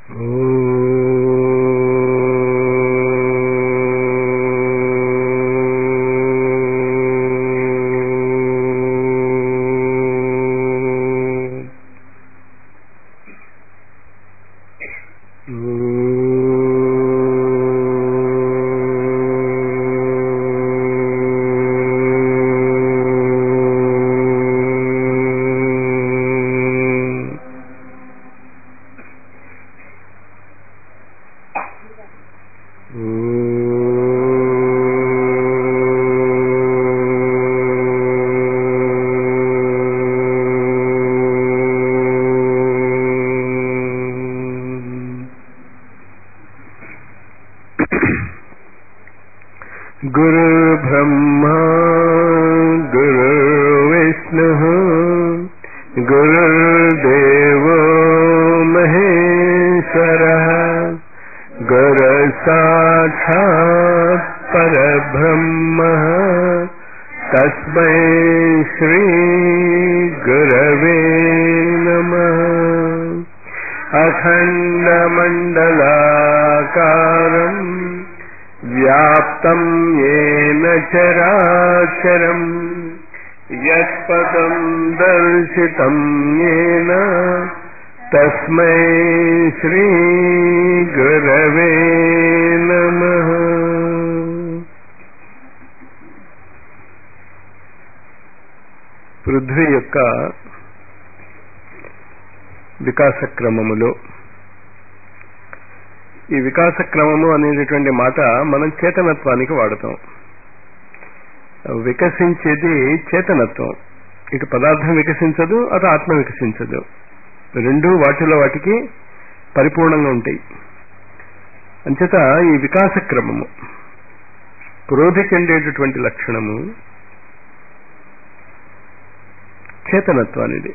गुरुर्ब्रह्मा गुरुर्विष्णुः गुरुर्देवो महेश्वरः गुरुसाक्षात् परब्रह्मः तस्मै श्रीगुरवे नमः अखण्डमण्डलाकारम् व्याप्तं येन चराचरम् यत्पदं दर्शितं येन तस्मै श्रीगुरवे नमः పృథ్వీ యొక్క వికాస క్రమములో ఈ వికాస క్రమము అనేటటువంటి మాట మనం చేతనత్వానికి వాడతాం వికసించేది చేతనత్వం ఇటు పదార్థం వికసించదు అటు ఆత్మ వికసించదు రెండు వాటిలో వాటికి పరిపూర్ణంగా ఉంటాయి అంచేత ఈ వికాస క్రమము పురోధి చెందేటటువంటి లక్షణము చేతనత్వానిది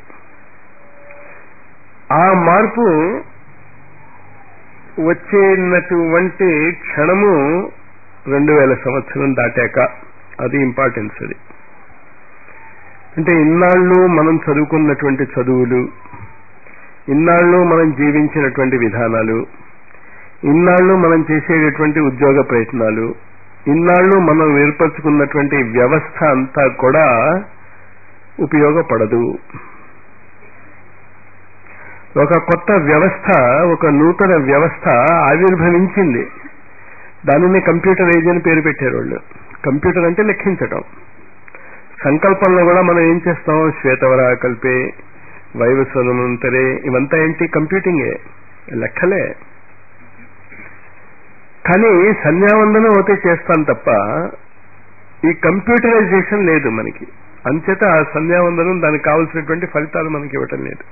ఆ మార్పు వచ్చేనటువంటి క్షణము రెండు వేల సంవత్సరం దాటాక అది ఇంపార్టెన్స్ అది అంటే ఇన్నాళ్ళు మనం చదువుకున్నటువంటి చదువులు ఇన్నాళ్ళు మనం జీవించినటువంటి విధానాలు ఇన్నాళ్ళు మనం చేసేటటువంటి ఉద్యోగ ప్రయత్నాలు ఇన్నాళ్ళు మనం ఏర్పరచుకున్నటువంటి వ్యవస్థ అంతా కూడా ఉపయోగపడదు ఒక కొత్త వ్యవస్థ ఒక నూతన వ్యవస్థ ఆవిర్భవించింది దానిని కంప్యూటర్ ఏజ్ అని పేరు పెట్టారు వాళ్ళు కంప్యూటర్ అంటే లెక్కించటం సంకల్పంలో కూడా మనం ఏం చేస్తాం శ్వేతవరా కల్పే వైవస్వనంతరే ఇవంతా ఏంటి కంప్యూటింగే లెక్కలే కానీ సంధ్యావందనం అయితే చేస్తాం తప్ప ఈ కంప్యూటరైజేషన్ లేదు మనకి అంచేత ఆ సంధ్యావందనం దానికి కావలసినటువంటి ఫలితాలు మనకి ఇవ్వటం లేదు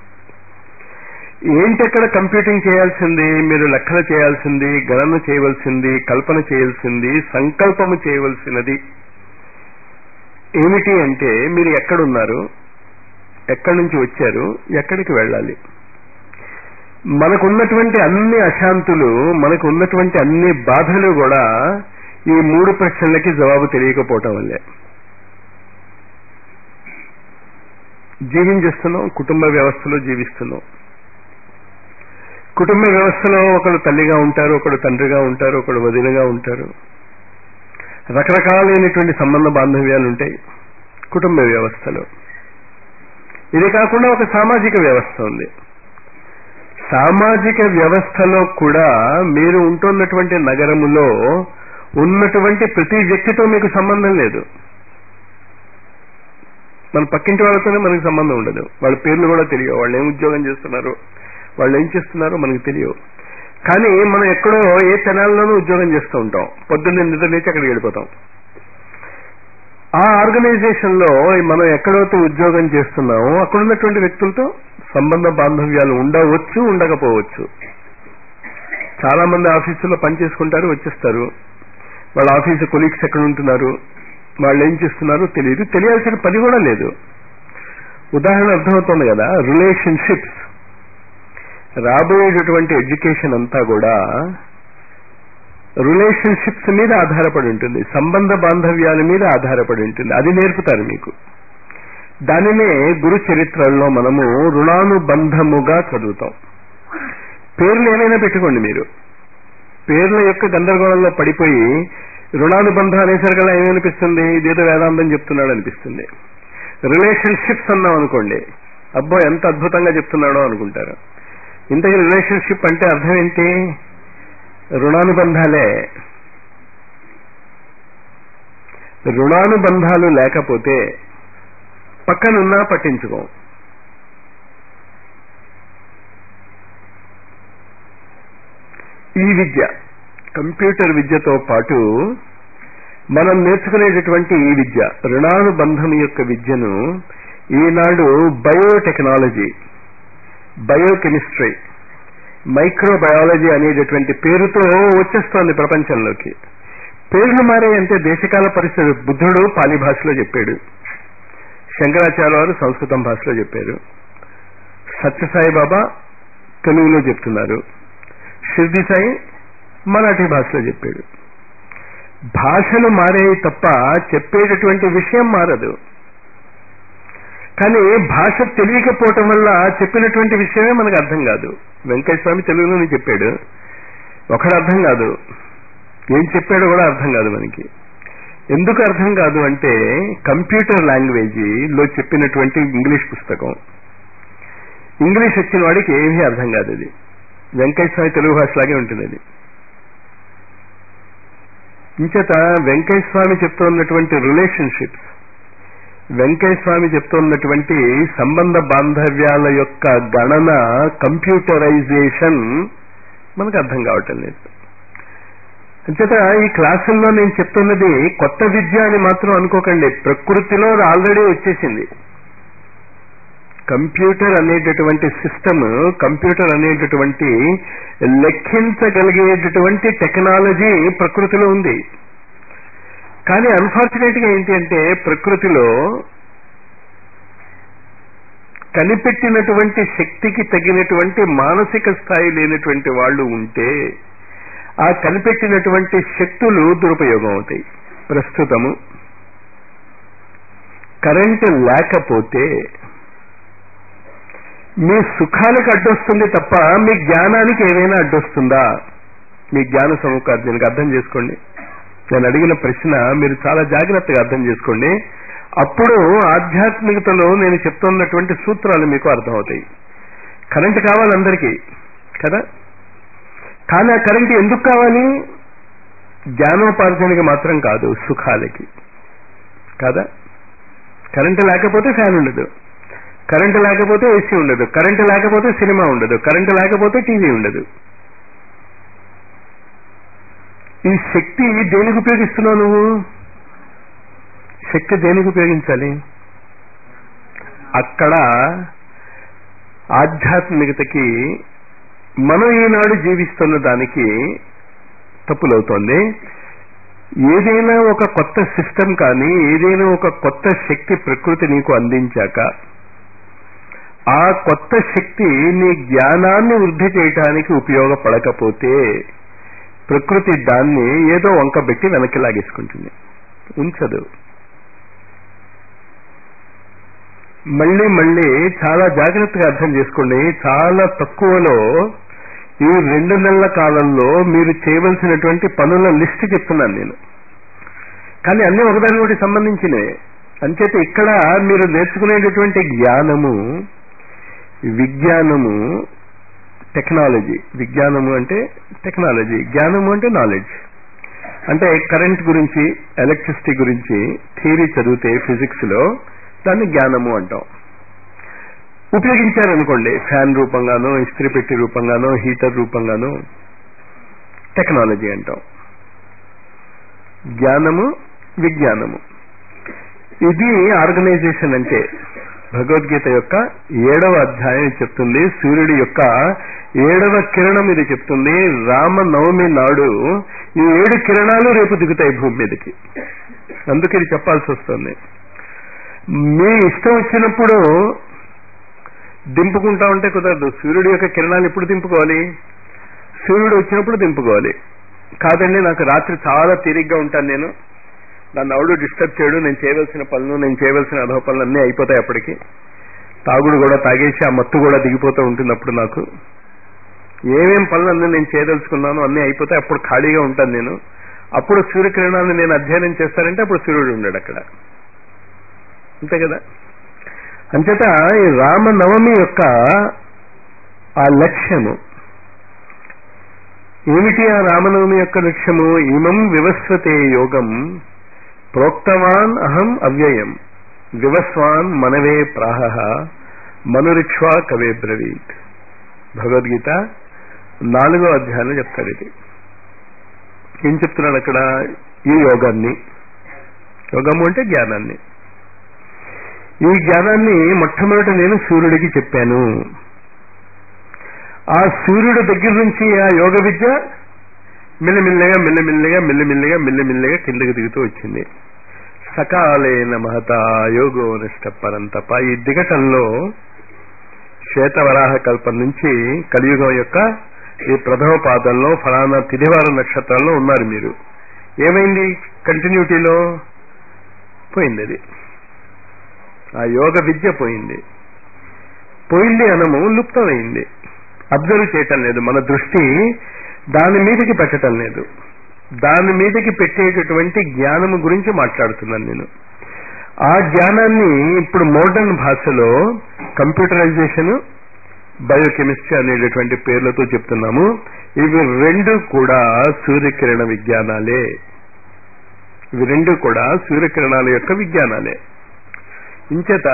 ఏంటి అక్కడ కంప్యూటింగ్ చేయాల్సింది మీరు లెక్కలు చేయాల్సింది గణన చేయవలసింది కల్పన చేయాల్సింది సంకల్పము చేయవలసినది ఏమిటి అంటే మీరు ఎక్కడున్నారు ఎక్కడి నుంచి వచ్చారు ఎక్కడికి వెళ్ళాలి మనకున్నటువంటి అన్ని అశాంతులు మనకు ఉన్నటువంటి అన్ని బాధలు కూడా ఈ మూడు ప్రశ్నలకి జవాబు తెలియకపోవటం వల్లే జీవించేస్తున్నాం కుటుంబ వ్యవస్థలో జీవిస్తున్నాం కుటుంబ వ్యవస్థలో ఒకడు తల్లిగా ఉంటారు ఒకడు తండ్రిగా ఉంటారు ఒకడు వదినగా ఉంటారు రకరకాలైనటువంటి సంబంధ బాంధవ్యాలు ఉంటాయి కుటుంబ వ్యవస్థలో ఇది కాకుండా ఒక సామాజిక వ్యవస్థ ఉంది సామాజిక వ్యవస్థలో కూడా మీరు ఉంటున్నటువంటి నగరములో ఉన్నటువంటి ప్రతి వ్యక్తితో మీకు సంబంధం లేదు మన పక్కింటి వాళ్ళతోనే మనకి సంబంధం ఉండదు వాళ్ళ పేర్లు కూడా తెలియవు వాళ్ళు ఏం ఉద్యోగం చేస్తున్నారు వాళ్ళు ఏం చేస్తున్నారో మనకు తెలియవు కానీ మనం ఎక్కడో ఏ తెనాల్లోనూ ఉద్యోగం చేస్తూ ఉంటాం పొద్దున్నే నిద్ర లేచి అక్కడికి వెళ్ళిపోతాం ఆ ఆర్గనైజేషన్ లో మనం ఎక్కడైతే ఉద్యోగం చేస్తున్నామో అక్కడ ఉన్నటువంటి వ్యక్తులతో సంబంధ బాంధవ్యాలు ఉండవచ్చు ఉండకపోవచ్చు చాలా మంది ఆఫీసులో పనిచేసుకుంటారు వచ్చేస్తారు వాళ్ళ ఆఫీసు కొలీగ్స్ ఎక్కడ ఉంటున్నారు వాళ్ళు ఏం చేస్తున్నారో తెలియదు తెలియాల్సిన పని కూడా లేదు ఉదాహరణ అర్థమవుతుంది కదా రిలేషన్షిప్స్ రాబోయేటటువంటి ఎడ్యుకేషన్ అంతా కూడా రిలేషన్షిప్స్ మీద ఆధారపడి ఉంటుంది సంబంధ బాంధవ్యాల మీద ఆధారపడి ఉంటుంది అది నేర్పుతారు మీకు దానినే గురు చరిత్రల్లో మనము రుణానుబంధముగా చదువుతాం పేర్లు ఏమైనా పెట్టుకోండి మీరు పేర్ల యొక్క గందరగోళంలో పడిపోయి రుణానుబంధం అనేసరికల్లా ఏమనిపిస్తుంది ఇదేదో వేదాంతం చెప్తున్నాడు అనిపిస్తుంది రిలేషన్షిప్స్ అన్నాం అనుకోండి అబ్బో ఎంత అద్భుతంగా చెప్తున్నాడో అనుకుంటారు ఇంతకీ రిలేషన్షిప్ అంటే అర్థం ఏంటి రుణానుబంధాలే రుణానుబంధాలు లేకపోతే పక్కనున్నా పట్టించుకో ఈ విద్య కంప్యూటర్ విద్యతో పాటు మనం నేర్చుకునేటటువంటి ఈ విద్య రుణానుబంధం యొక్క విద్యను ఈనాడు బయోటెక్నాలజీ బయోకెమిస్ట్రీ మైక్రోబయాలజీ అనేటటువంటి పేరుతో వచ్చేస్తోంది ప్రపంచంలోకి పేర్లు మారాయంటే దేశకాల పరిస్థితి బుద్ధుడు పాలి భాషలో చెప్పాడు శంకరాచార్య వారు సంస్కృతం భాషలో చెప్పారు సత్యసాయి బాబా తెలుగులో చెప్తున్నారు షిర్ది సాయి మరాఠీ భాషలో చెప్పాడు భాషలు మారాయి తప్ప చెప్పేటటువంటి విషయం మారదు కానీ భాష తెలియకపోవటం వల్ల చెప్పినటువంటి విషయమే మనకు అర్థం కాదు వెంకయ్య స్వామి తెలుగులోనే చెప్పాడు ఒకడు అర్థం కాదు ఏం చెప్పాడో కూడా అర్థం కాదు మనకి ఎందుకు అర్థం కాదు అంటే కంప్యూటర్ లాంగ్వేజీలో చెప్పినటువంటి ఇంగ్లీష్ పుస్తకం ఇంగ్లీష్ వచ్చిన వాడికి ఏమీ అర్థం కాదు అది వెంకయ్య స్వామి తెలుగు భాషలాగే ఉంటుంది అది ఇంచేత వెంకయ్య స్వామి చెప్తున్నటువంటి రిలేషన్షిప్స్ వెంకయ్య స్వామి చెప్తున్నటువంటి సంబంధ బాంధవ్యాల యొక్క గణన కంప్యూటరైజేషన్ మనకు అర్థం కావటం లేదు అంచేత ఈ క్లాసుల్లో నేను చెప్తున్నది కొత్త విద్య అని మాత్రం అనుకోకండి ప్రకృతిలో ఆల్రెడీ వచ్చేసింది కంప్యూటర్ అనేటటువంటి సిస్టమ్ కంప్యూటర్ అనేటటువంటి లెక్కించగలిగేటటువంటి టెక్నాలజీ ప్రకృతిలో ఉంది కానీ అన్ఫార్చునేట్ గా ఏంటి అంటే ప్రకృతిలో కనిపెట్టినటువంటి శక్తికి తగినటువంటి మానసిక స్థాయి లేనటువంటి వాళ్ళు ఉంటే ఆ కనిపెట్టినటువంటి శక్తులు దురుపయోగం అవుతాయి ప్రస్తుతము కరెంటు లేకపోతే మీ సుఖాలకు అడ్డొస్తుంది తప్ప మీ జ్ఞానానికి ఏదైనా అడ్డొస్తుందా మీ జ్ఞాన సముఖార్జనకు అర్థం చేసుకోండి నేను అడిగిన ప్రశ్న మీరు చాలా జాగ్రత్తగా అర్థం చేసుకోండి అప్పుడు ఆధ్యాత్మికతలో నేను చెప్తున్నటువంటి సూత్రాలు మీకు అర్థమవుతాయి కరెంట్ కావాలి అందరికీ కదా కానీ ఆ కరెంట్ ఎందుకు కావాలి జ్ఞానోపార్జనకి మాత్రం కాదు సుఖాలకి కదా కరెంటు లేకపోతే ఫ్యాన్ ఉండదు కరెంటు లేకపోతే ఏసీ ఉండదు కరెంటు లేకపోతే సినిమా ఉండదు కరెంటు లేకపోతే టీవీ ఉండదు ఈ శక్తి దేనికి ఉపయోగిస్తున్నావు నువ్వు శక్తి దేనికి ఉపయోగించాలి అక్కడ ఆధ్యాత్మికతకి మనం ఈనాడు జీవిస్తున్న దానికి తప్పులవుతోంది ఏదైనా ఒక కొత్త సిస్టమ్ కానీ ఏదైనా ఒక కొత్త శక్తి ప్రకృతి నీకు అందించాక ఆ కొత్త శక్తి నీ జ్ఞానాన్ని వృద్ధి చేయటానికి ఉపయోగపడకపోతే ప్రకృతి దాన్ని ఏదో వంకబెట్టి వెనక్కి లాగేసుకుంటుంది ఉంచదు మళ్ళీ మళ్ళీ చాలా జాగ్రత్తగా అర్థం చేసుకోండి చాలా తక్కువలో ఈ రెండు నెలల కాలంలో మీరు చేయవలసినటువంటి పనుల లిస్ట్ చెప్తున్నాను నేను కానీ అన్ని ఒకదాని ఒకటి సంబంధించినవి అంచేత ఇక్కడ మీరు నేర్చుకునేటటువంటి జ్ఞానము విజ్ఞానము టెక్నాలజీ విజ్ఞానము అంటే టెక్నాలజీ జ్ఞానము అంటే నాలెడ్జ్ అంటే కరెంట్ గురించి ఎలక్ట్రిసిటీ గురించి థియరీ చదివితే ఫిజిక్స్ లో దాన్ని జ్ఞానము అంటాం ఉపయోగించారనుకోండి ఫ్యాన్ రూపంగానో ఇస్త్రీ పెట్టి రూపంగానో హీటర్ రూపంగానో టెక్నాలజీ అంటాం జ్ఞానము విజ్ఞానము ఇది ఆర్గనైజేషన్ అంటే భగవద్గీత యొక్క ఏడవ అధ్యాయం చెప్తుంది సూర్యుడి యొక్క ఏడవ కిరణం ఇది చెప్తుంది రామ నవమి నాడు ఈ ఏడు కిరణాలు రేపు దిగుతాయి భూమి మీదకి అందుకే ఇది చెప్పాల్సి వస్తుంది మీ ఇష్టం వచ్చినప్పుడు దింపుకుంటా ఉంటే కుదరదు సూర్యుడి యొక్క కిరణాలు ఎప్పుడు దింపుకోవాలి సూర్యుడు వచ్చినప్పుడు దింపుకోవాలి కాదండి నాకు రాత్రి చాలా తీరిగ్గా ఉంటాను నేను నన్ను ఎవడు డిస్టర్బ్ చేయడు నేను చేయవలసిన పనులు నేను చేయవలసిన అధో పనులు అన్నీ అయిపోతాయి అప్పటికి తాగుడు కూడా తాగేసి ఆ మత్తు కూడా దిగిపోతూ ఉంటుంది అప్పుడు నాకు ఏమేం పనులు అన్నీ నేను చేయదలుచుకున్నాను అన్నీ అయిపోతే అప్పుడు ఖాళీగా ఉంటాను నేను అప్పుడు సూర్యకిరణాన్ని నేను అధ్యయనం చేస్తానంటే అప్పుడు సూర్యుడు ఉండడు అక్కడ అంతే కదా అంచేత ఈ రామనవమి యొక్క ఆ లక్ష్యము ఏమిటి ఆ రామనవమి యొక్క లక్ష్యము ఇమం వివస్వతే యోగం ప్రోక్తవాన్ అహం అవ్యయం వివస్వాన్ మనవే ప్రాహ మనురిక్ష్వా కవే బ్రవీత్ భగవద్గీత నాలుగో అధ్యాయంలో చెప్తాడు ఇది ఏం చెప్తున్నాడు అక్కడ ఈ యోగాన్ని యోగము అంటే జ్ఞానాన్ని ఈ జ్ఞానాన్ని మొట్టమొదట నేను సూర్యుడికి చెప్పాను ఆ సూర్యుడి దగ్గర నుంచి ఆ యోగ విద్య మెల్లమెల్లగా మెల్లమెల్లగా మెల్లమెల్లగా మెల్లమెల్లగా కిందకి దిగుతూ వచ్చింది సకాలేన మహత యోగో నిష్ట పరంతప ఈ దిగటంలో శ్వేతవరాహ కల్పం నుంచి కలియుగం యొక్క ఈ ప్రథమ పాదంలో ఫలానా తిదివార నక్షత్రాల్లో ఉన్నారు మీరు ఏమైంది కంటిన్యూటీలో పోయింది అది ఆ యోగ విద్య పోయింది పోయింది అనము లుప్తమైంది అబ్జర్వ్ చేయటం లేదు మన దృష్టి దాని మీదకి పెట్టడం లేదు దాని మీదకి పెట్టేటటువంటి జ్ఞానము గురించి మాట్లాడుతున్నాను నేను ఆ జ్ఞానాన్ని ఇప్పుడు మోడర్న్ భాషలో కంప్యూటరైజేషన్ బయోకెమిస్ట్రీ అనేటటువంటి పేర్లతో చెప్తున్నాము ఇవి రెండు కూడా సూర్యకిరణ విజ్ఞానాలే ఇవి రెండు కూడా సూర్యకిరణాల యొక్క విజ్ఞానాలే ఇంచేత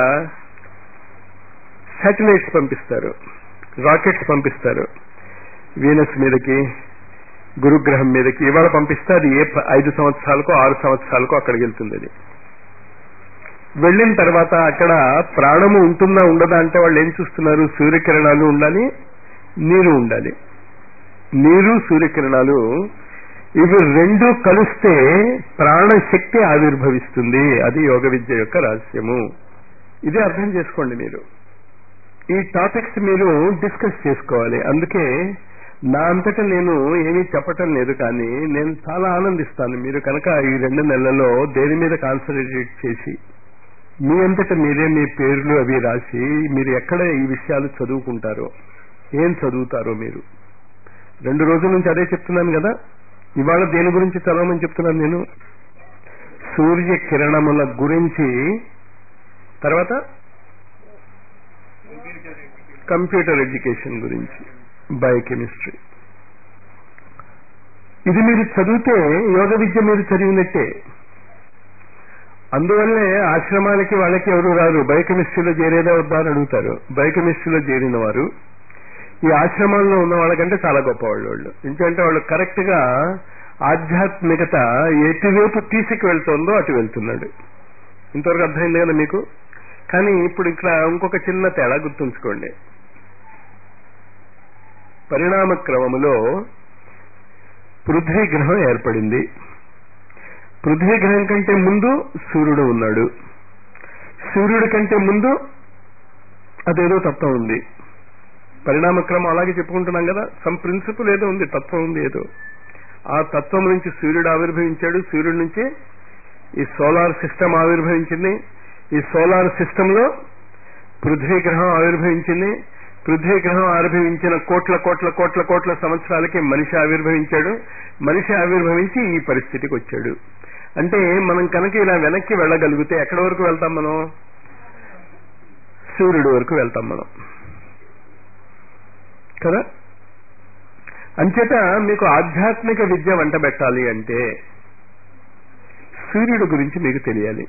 శాటిలైట్స్ పంపిస్తారు రాకెట్స్ పంపిస్తారు వీనస్ మీదకి గురుగ్రహం మీదకి ఇవాళ పంపిస్తే అది ఏ ప- ఐదు సంవత్సరాలకో ఆరు సంవత్సరాలకో అక్కడికి వెళ్తుంది అది వెళ్ళిన తర్వాత అక్కడ ప్రాణము ఉంటుందా ఉండదా అంటే వాళ్ళు ఏం చూస్తున్నారు సూర్యకిరణాలు ఉండాలి నీరు ఉండాలి నీరు సూర్యకిరణాలు ఇవి రెండు కలిస్తే ప్రాణశక్తి ఆవిర్భవిస్తుంది అది యోగ విద్య యొక్క రహస్యము ఇది అర్థం చేసుకోండి మీరు ఈ టాపిక్స్ మీరు డిస్కస్ చేసుకోవాలి అందుకే నా అంతటా నేను ఏమీ చెప్పటం లేదు కానీ నేను చాలా ఆనందిస్తాను మీరు కనుక ఈ రెండు నెలల్లో దేని మీద కాన్సన్ట్రేట్ చేసి మీ అంతటా మీరే మీ పేర్లు అవి రాసి మీరు ఎక్కడ ఈ విషయాలు చదువుకుంటారో ఏం చదువుతారో మీరు రెండు రోజుల నుంచి అదే చెప్తున్నాను కదా ఇవాళ దేని గురించి చదవమని చెప్తున్నాను నేను సూర్య కిరణముల గురించి తర్వాత కంప్యూటర్ ఎడ్యుకేషన్ గురించి బయోకెమిస్ట్రీ ఇది మీరు చదివితే యోగ విద్య మీరు చదివినట్టే అందువల్లే ఆశ్రమాలకి వాళ్ళకి ఎవరు రారు బయోకెమిస్ట్రీలో చేరేదా వద్దా అని అడుగుతారు బయోకెమిస్ట్రీలో చేరిన వారు ఈ ఆశ్రమాల్లో ఉన్న వాళ్ళకంటే చాలా గొప్పవాళ్ళు వాళ్ళు ఎందుకంటే వాళ్ళు కరెక్ట్ గా ఆధ్యాత్మికత ఎటువైపు తీసుకు వెళ్తోందో అటు వెళ్తున్నాడు ఇంతవరకు అర్థమైంది కదా మీకు కానీ ఇప్పుడు ఇక్కడ ఇంకొక చిన్న తేడా గుర్తుంచుకోండి పరిణామ క్రమములో పృథ్వీ గ్రహం ఏర్పడింది పృథ్వీ గ్రహం కంటే ముందు సూర్యుడు ఉన్నాడు సూర్యుడి కంటే ముందు అదేదో తత్వం ఉంది పరిణామ క్రమం అలాగే చెప్పుకుంటున్నాం కదా సమ్ ప్రిన్సిపల్ ఏదో ఉంది తత్వం ఉంది ఏదో ఆ తత్వం నుంచి సూర్యుడు ఆవిర్భవించాడు సూర్యుడి నుంచి ఈ సోలార్ సిస్టమ్ ఆవిర్భవించింది ఈ సోలార్ సిస్టమ్ లో పృథ్వీ గ్రహం ఆవిర్భవించింది పృథ్వీ గ్రహం ఆవిర్భవించిన కోట్ల కోట్ల కోట్ల కోట్ల సంవత్సరాలకి మనిషి ఆవిర్భవించాడు మనిషి ఆవిర్భవించి ఈ పరిస్థితికి వచ్చాడు అంటే మనం కనుక ఇలా వెనక్కి వెళ్ళగలిగితే ఎక్కడి వరకు వెళ్తాం మనం సూర్యుడు వరకు వెళ్తాం మనం కదా అంచేత మీకు ఆధ్యాత్మిక విద్య వంట పెట్టాలి అంటే సూర్యుడు గురించి మీకు తెలియాలి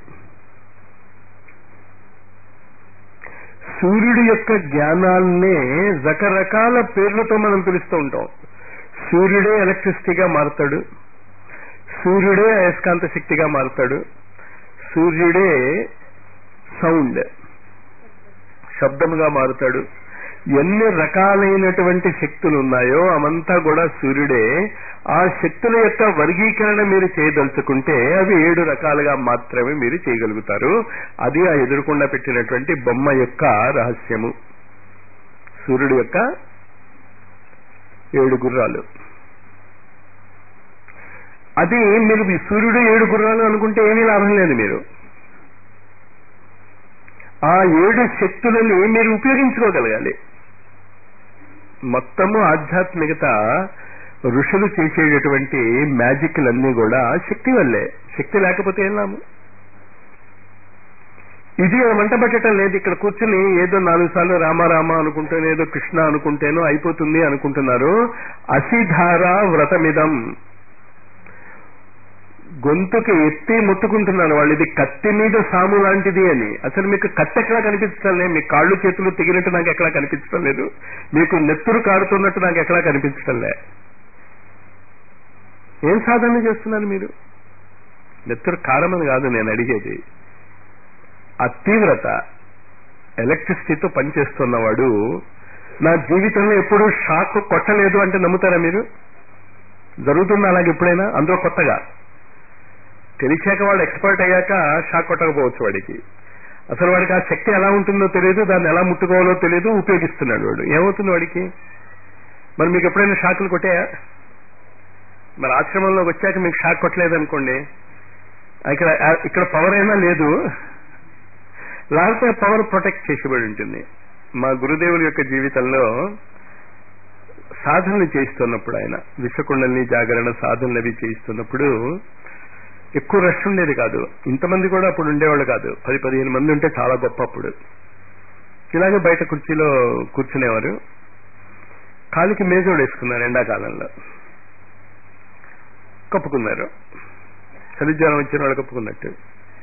సూర్యుడి యొక్క జ్ఞానాన్నే రకరకాల పేర్లతో మనం పిలుస్తూ ఉంటాం సూర్యుడే ఎలక్ట్రిసిటీగా మారుతాడు సూర్యుడే అయస్కాంత శక్తిగా మారుతాడు సూర్యుడే సౌండ్ శబ్దముగా మారుతాడు ఎన్ని రకాలైనటువంటి శక్తులు ఉన్నాయో అవంతా కూడా సూర్యుడే ఆ శక్తుల యొక్క వర్గీకరణ మీరు చేయదలుచుకుంటే అవి ఏడు రకాలుగా మాత్రమే మీరు చేయగలుగుతారు అది ఆ ఎదురుకుండా పెట్టినటువంటి బొమ్మ యొక్క రహస్యము సూర్యుడు యొక్క ఏడు గుర్రాలు అది మీరు ఈ సూర్యుడు ఏడు గుర్రాలు అనుకుంటే ఏమీ లాభం లేదు మీరు ఆ ఏడు శక్తులని మీరు ఉపయోగించుకోగలగాలి మొత్తము ఆధ్యాత్మికత ఋషులు చేసేటటువంటి మ్యాజిక్లన్నీ కూడా శక్తి వల్లే శక్తి లేకపోతే ఏం లాభం ఇది వంట పెట్టడం లేదు ఇక్కడ కూర్చుని ఏదో నాలుగు సార్లు రామారామ అనుకుంటేనో ఏదో కృష్ణ అనుకుంటేనో అయిపోతుంది అనుకుంటున్నారు అసిధార వ్రతమిదం గొంతుకి ఎత్తి ముట్టుకుంటున్నారు వాళ్ళు ఇది కత్తి మీద సాము లాంటిది అని అసలు మీకు కత్తి ఎక్కడా కనిపించడం లేదు మీ కాళ్ళు చేతులు తెగినట్టు నాకు ఎక్కడా కనిపించడం లేదు మీకు నెత్తురు కారుతున్నట్టు నాకు ఎక్కడా కనిపించడం లే ఏం సాధన చేస్తున్నారు మీరు నెత్తురు కారమని కాదు నేను అడిగేది ఆ తీవ్రత ఎలక్ట్రిసిటీతో పనిచేస్తున్నవాడు నా జీవితంలో ఎప్పుడు షాక్ కొట్టలేదు అంటే నమ్ముతారా మీరు జరుగుతుంది అలాగే ఎప్పుడైనా అందులో కొత్తగా తెలిసాక వాడు ఎక్స్పర్ట్ అయ్యాక షాక్ కొట్టకపోవచ్చు వాడికి అసలు వాడికి ఆ శక్తి ఎలా ఉంటుందో తెలియదు దాన్ని ఎలా ముట్టుకోవాలో తెలియదు ఉపయోగిస్తున్నాడు వాడు ఏమవుతుంది వాడికి మరి మీకు ఎప్పుడైనా షాకులు కొట్టాయా మరి ఆశ్రమంలోకి వచ్చాక మీకు షాక్ కొట్టలేదు అనుకోండి ఇక్కడ ఇక్కడ పవర్ అయినా లేదు లేకపోతే పవర్ ప్రొటెక్ట్ చేసేబడి ఉంటుంది మా గురుదేవుల యొక్క జీవితంలో సాధనలు చేయిస్తున్నప్పుడు ఆయన విశ్వకుండల్ని జాగరణ సాధనలు అవి చేయిస్తున్నప్పుడు ఎక్కువ రష్ ఉండేది కాదు ఇంతమంది కూడా అప్పుడు ఉండేవాళ్ళు కాదు పది పదిహేను మంది ఉంటే చాలా గొప్ప అప్పుడు ఇలాగే బయట కుర్చీలో కూర్చునేవారు కాలికి మేజోడు వేసుకున్నారు ఎండాకాలంలో కప్పుకున్నారు చలిజ్వరం వచ్చిన వాళ్ళు కప్పుకున్నట్టు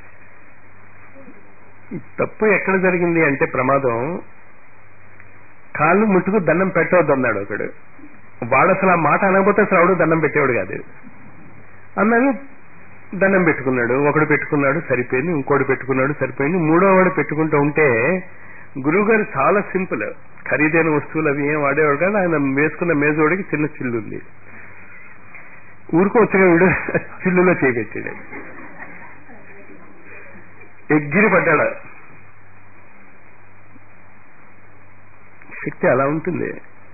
తప్పు ఎక్కడ జరిగింది అంటే ప్రమాదం కాళ్ళు ముట్టుకు దండం పెట్టవద్దు అన్నాడు ఒకడు వాడు అసలు ఆ మాట అనకపోతే అసలు ఆవిడ దండం పెట్టేవాడు కాదు అన్నాడు దండం పెట్టుకున్నాడు ఒకడు పెట్టుకున్నాడు సరిపోయింది ఇంకోటి పెట్టుకున్నాడు సరిపోయింది మూడో వాడు పెట్టుకుంటూ ఉంటే గురువు గారు చాలా సింపుల్ ఖరీదైన వస్తువులు అవి ఏం వాడేవాడు కానీ ఆయన వేసుకున్న మేజోడికి చిన్న చిల్లు ఉంది ఊరుకోవచ్చుగా వీడు చిల్లులో చేపెట్టాడు ఎగ్గిరి పడ్డాడు శక్తి అలా ఉంటుంది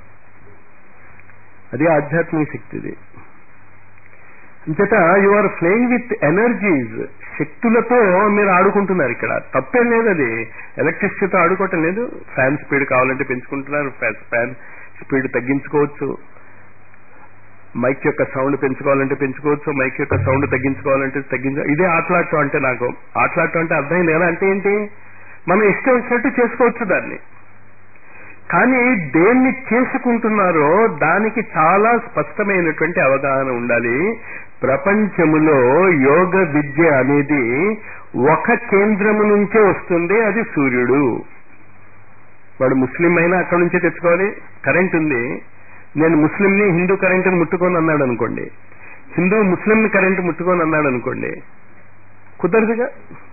అది ఆధ్యాత్మిక శక్తిది అంచేత you are playing with energies శక్తులతో మీరు ఆడుకుంటున్నారు ఇక్కడ తప్పేం లేదు అది ఎలక్ట్రిసిటీతో ఆడుకోవటం లేదు ఫ్యాన్ స్పీడ్ కావాలంటే పెంచుకుంటున్నారు ఫ్యాన్ స్పీడ్ తగ్గించుకోవచ్చు మైక్ యొక్క సౌండ్ పెంచుకోవాలంటే పెంచుకోవచ్చు మైక్ యొక్క సౌండ్ తగ్గించుకోవాలంటే తగ్గించ ఇదే ఆటలాడటం అంటే నాకు ఆటలాడటం అంటే అర్థమైంది ఎలా అంటే ఏంటి మనం ఇష్టం వచ్చినట్టు చేసుకోవచ్చు దాన్ని కానీ దేన్ని చేసుకుంటున్నారో దానికి చాలా స్పష్టమైనటువంటి అవగాహన ఉండాలి ప్రపంచములో యోగ విద్య అనేది ఒక కేంద్రము నుంచే వస్తుంది అది సూర్యుడు వాడు ముస్లిం అయినా అక్కడి నుంచే తెచ్చుకోవాలి కరెంట్ ఉంది నేను ముస్లింని హిందూ కరెంటుని ముట్టుకొని అన్నాడు అనుకోండి హిందూ ముస్లిం కరెంటు ముట్టుకొని అన్నాడు అనుకోండి కుదరదుగా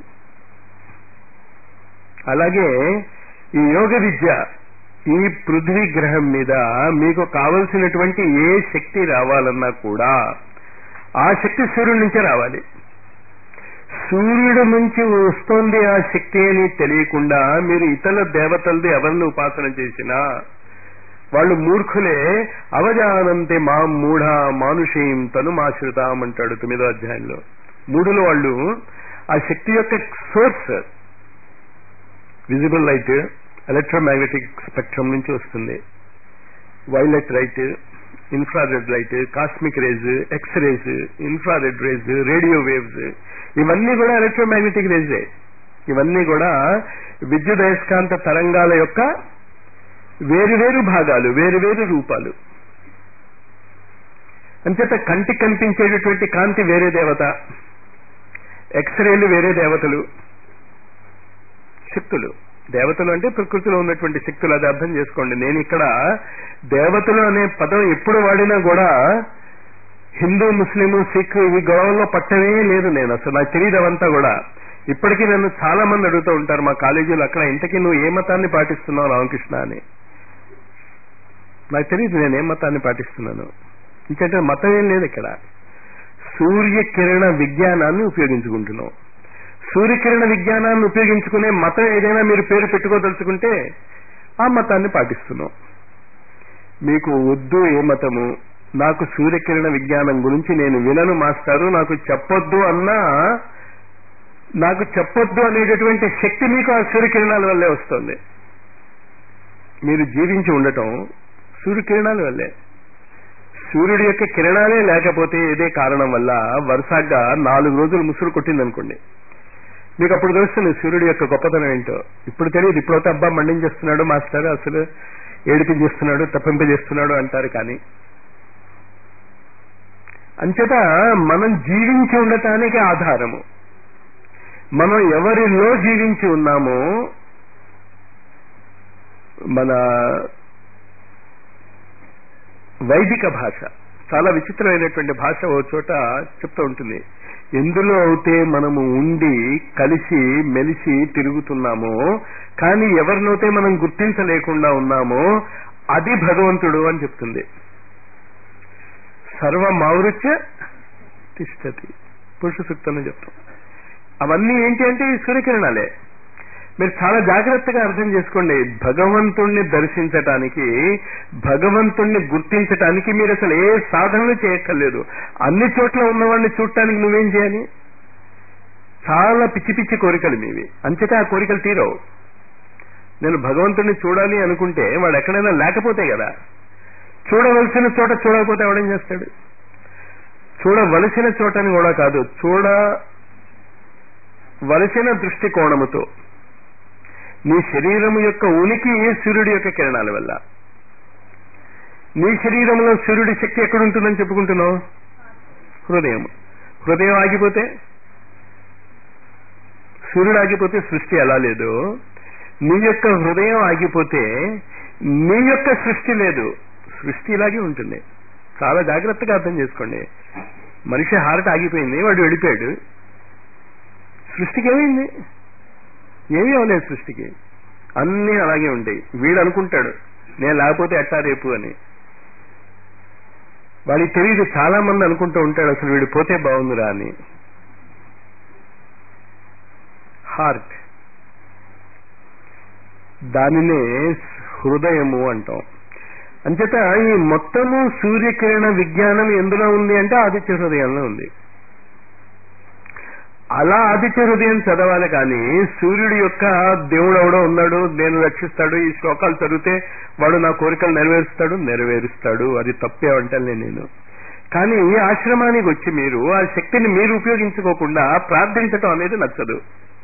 అలాగే ఈ యోగ విద్య ఈ పృథ్వీ గ్రహం మీద మీకు కావలసినటువంటి ఏ శక్తి రావాలన్నా కూడా ఆ శక్తి సూర్యుడి నుంచే రావాలి సూర్యుడు నుంచి వస్తోంది ఆ శక్తి అని తెలియకుండా మీరు ఇతర దేవతలది ఎవరిని ఉపాసన చేసినా వాళ్ళు మూర్ఖులే అవజానంతే మా మూఢ మానుషీం తను మాశ్రితాం అంటాడు తొమ్మిదో అధ్యాయంలో మూడులో వాళ్ళు ఆ శక్తి యొక్క source visible light electromagnetic spectrum నుంచి వస్తుంది violet light infrared light cosmic rays X rays infrared rays radio waves ఇవన్నీ కూడా ఎలక్ట్రోమాగ్నెటిక్ రేజే ఇవన్నీ కూడా విద్యుదయస్కాంత తరంగాల యొక్క వేరువేరు భాగాలు వేరువేరు రూపాలు అంచేత కంటి కనిపించేటటువంటి కాంతి వేరే దేవత ఎక్స్రేలు వేరే దేవతలు శక్తులు దేవతలు అంటే ప్రకృతిలో ఉన్నటువంటి శక్తులు అది అర్థం చేసుకోండి నేను ఇక్కడ దేవతలు అనే పదం ఎప్పుడు వాడినా కూడా హిందూ ముస్లిం సిక్ ఇవి గొడవల్లో పట్టమే లేదు నేను అసలు నాకు తెలియదు అవంతా కూడా ఇప్పటికీ నన్ను చాలా మంది అడుగుతూ ఉంటారు మా కాలేజీలో అక్కడ ఇంతకీ నువ్వు ఏ మతాన్ని పాటిస్తున్నావు రామకృష్ణ అని నాకు తెలియదు నేను ఏ మతాన్ని పాటిస్తున్నాను ఇంకంటే మతం ఏం లేదు ఇక్కడ సూర్యకిరణ విజ్ఞానాన్ని ఉపయోగించుకుంటున్నాం సూర్యకిరణ విజ్ఞానాన్ని ఉపయోగించుకునే మతం ఏదైనా మీరు పేరు పెట్టుకోదలుచుకుంటే ఆ మతాన్ని పాటిస్తున్నాం మీకు వద్దు ఏ మతము నాకు సూర్యకిరణ విజ్ఞానం గురించి నేను వినను మాస్టారు నాకు చెప్పొద్దు అన్నా నాకు చెప్పొద్దు అనేటటువంటి శక్తి మీకు ఆ సూర్యకిరణాల వల్లే వస్తుంది మీరు జీవించి ఉండటం సూర్యకిరణాల వల్లే సూర్యుడి యొక్క కిరణాలే లేకపోతే ఇదే కారణం వల్ల వరుసగా నాలుగు రోజులు ముసురు కొట్టిందనుకోండి మీకు అప్పుడు తెలుస్తుంది సూర్యుడి యొక్క గొప్పతనం ఏంటో ఇప్పుడు తెలియదు ఇప్పుడైతే అబ్బా మండించేస్తున్నాడు మాస్టర్ అసలు ఏడిపించేస్తున్నాడు తప్పింపజేస్తున్నాడు అంటారు కానీ అంచేత మనం జీవించి ఉండటానికి ఆధారము మనం ఎవరిలో జీవించి ఉన్నామో మన వైదిక భాష చాలా విచిత్రమైనటువంటి భాష ఓ చోట చెప్తూ ఉంటుంది ఎందులో అయితే మనము ఉండి కలిసి మెలిసి తిరుగుతున్నామో కానీ ఎవరినైతే మనం గుర్తించలేకుండా ఉన్నామో అది భగవంతుడు అని చెప్తుంది సర్వ మావృత్య తిష్టతి పురుష సూక్తంలో చెప్తాం అవన్నీ ఏంటి అంటే ఈ సూర్యకిరణాలే మీరు చాలా జాగ్రత్తగా అర్థం చేసుకోండి భగవంతుణ్ణి దర్శించటానికి భగవంతుణ్ణి గుర్తించటానికి మీరు అసలు ఏ సాధనలు చేయక్కర్లేదు అన్ని చోట్ల ఉన్నవాడిని చూడటానికి నువ్వేం చేయాలి చాలా పిచ్చి పిచ్చి కోరికలు మీవి అంచేత ఆ కోరికలు తీరవు నేను భగవంతుణ్ణి చూడాలి అనుకుంటే వాడు ఎక్కడైనా లేకపోతే కదా చూడవలసిన చోట చూడకపోతే ఎవడేం చేస్తాడు చూడవలసిన చోటని కూడా కాదు చూడవలసిన దృష్టికోణముతో నీ శరీరము యొక్క ఉనికి సూర్యుడి యొక్క కిరణాల వల్ల నీ శరీరంలో సూర్యుడి శక్తి ఎక్కడుంటుందని చెప్పుకుంటున్నావు హృదయం హృదయం ఆగిపోతే సూర్యుడు ఆగిపోతే సృష్టి ఎలా లేదు నీ యొక్క హృదయం ఆగిపోతే నీ యొక్క సృష్టి లేదు సృష్టి ఇలాగే ఉంటుంది చాలా జాగ్రత్తగా అర్థం చేసుకోండి మనిషి హార్ట్ ఆగిపోయింది వాడు వెళ్ళిపోయాడు సృష్టికి ఏమైంది ఏమీ అవ్వలేదు సృష్టికి అన్నీ అలాగే ఉంటాయి వీడు అనుకుంటాడు నేను లేకపోతే ఎట్టా రేపు అని వాడికి తెలియదు చాలా మంది అనుకుంటూ ఉంటాడు అసలు వీడు పోతే బాగుందిరా అని హార్ట్ దానినే హృదయము అంటాం అంచేత ఈ మొత్తము సూర్యకిరణ విజ్ఞానం ఎందులో ఉంది అంటే ఆదిత్య హృదయంలో ఉంది అలా ఆదిత్య హృదయం చదవాలి కానీ సూర్యుడి యొక్క దేవుడు ఎవడో ఉన్నాడు నేను రక్షిస్తాడు ఈ శ్లోకాలు చదివితే వాడు నా కోరికలు నెరవేరుస్తాడు నెరవేరుస్తాడు అది తప్పే అంటాను నేను కానీ ఈ ఆశ్రమానికి వచ్చి మీరు ఆ శక్తిని మీరు ఉపయోగించుకోకుండా ప్రార్థించటం అనేది నచ్చదు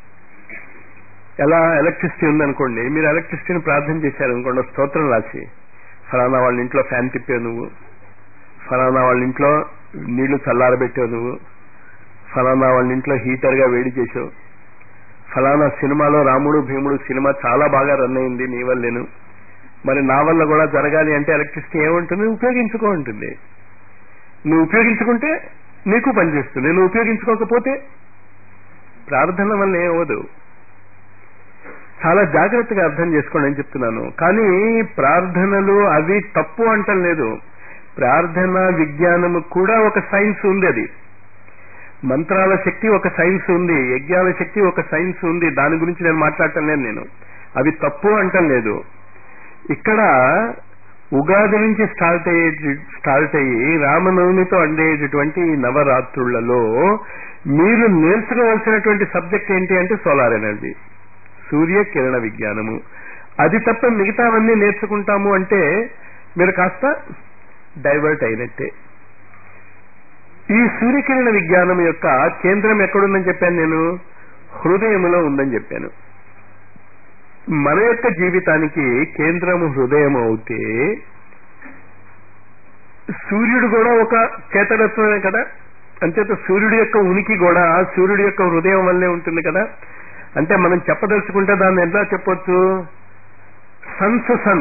ఎలా ఎలక్ట్రిసిటీ ఉందనుకోండి మీరు ఎలక్ట్రిసిటీని ప్రార్థన చేశారనుకోండి స్తోత్రం రాసి ఫలానా వాళ్ళ ఇంట్లో ఫ్యాన్ తిప్పావు నువ్వు ఫలానా వాళ్ళ ఇంట్లో నీళ్లు చల్లారబెట్టావు నువ్వు ఫలానా వాళ్ళ ఇంట్లో హీటర్ గా వేడి చేసావు ఫలానా సినిమాలో రాముడు భీముడు సినిమా చాలా బాగా రన్ అయింది నీ వల్లేను మరి నా వల్ల కూడా జరగాలి అంటే ఎలక్ట్రిసిటీ ఏముంటుంది ఉపయోగించుకో ఉంటుంది నువ్వు ఉపయోగించుకుంటే నీకు పనిచేస్తుంది నువ్వు ఉపయోగించుకోకపోతే ప్రార్థన వల్ల ఏమవదు చాలా జాగ్రత్తగా అర్థం చేసుకోండి అని చెప్తున్నాను కానీ ప్రార్థనలు అవి తప్పు అంటం లేదు ప్రార్థన విజ్ఞానము కూడా ఒక సైన్స్ ఉంది అది మంత్రాల శక్తి ఒక సైన్స్ ఉంది యజ్ఞాల శక్తి ఒక సైన్స్ ఉంది దాని గురించి నేను మాట్లాడటం లేదు నేను అవి తప్పు అంటం లేదు ఇక్కడ ఉగాది నుంచి స్టార్ట్ అయ్యే స్టార్ట్ అయ్యి రామనవమితో అందేటటువంటి ఈ నవరాత్రులలో మీరు నేర్చుకోవాల్సినటువంటి సబ్జెక్ట్ ఏంటి అంటే సోలార్ ఎనర్జీ సూర్య కిరణ విజ్ఞానము అది తప్ప మిగతావన్నీ నేర్చుకుంటాము అంటే మీరు కాస్త డైవర్ట్ అయినట్టే ఈ సూర్యకిరణ విజ్ఞానం యొక్క కేంద్రం ఎక్కడుందని చెప్పాను నేను హృదయములో ఉందని చెప్పాను మన యొక్క జీవితానికి కేంద్రము హృదయం అవుతే సూర్యుడు కూడా ఒక చేతనత్వమే కదా అంచేత సూర్యుడి యొక్క ఉనికి కూడా సూర్యుడి యొక్క హృదయం వల్లే ఉంటుంది కదా అంటే మనం చెప్పదలుచుకుంటే దాన్ని ఎలా చెప్పొచ్చు సన్స్ సన్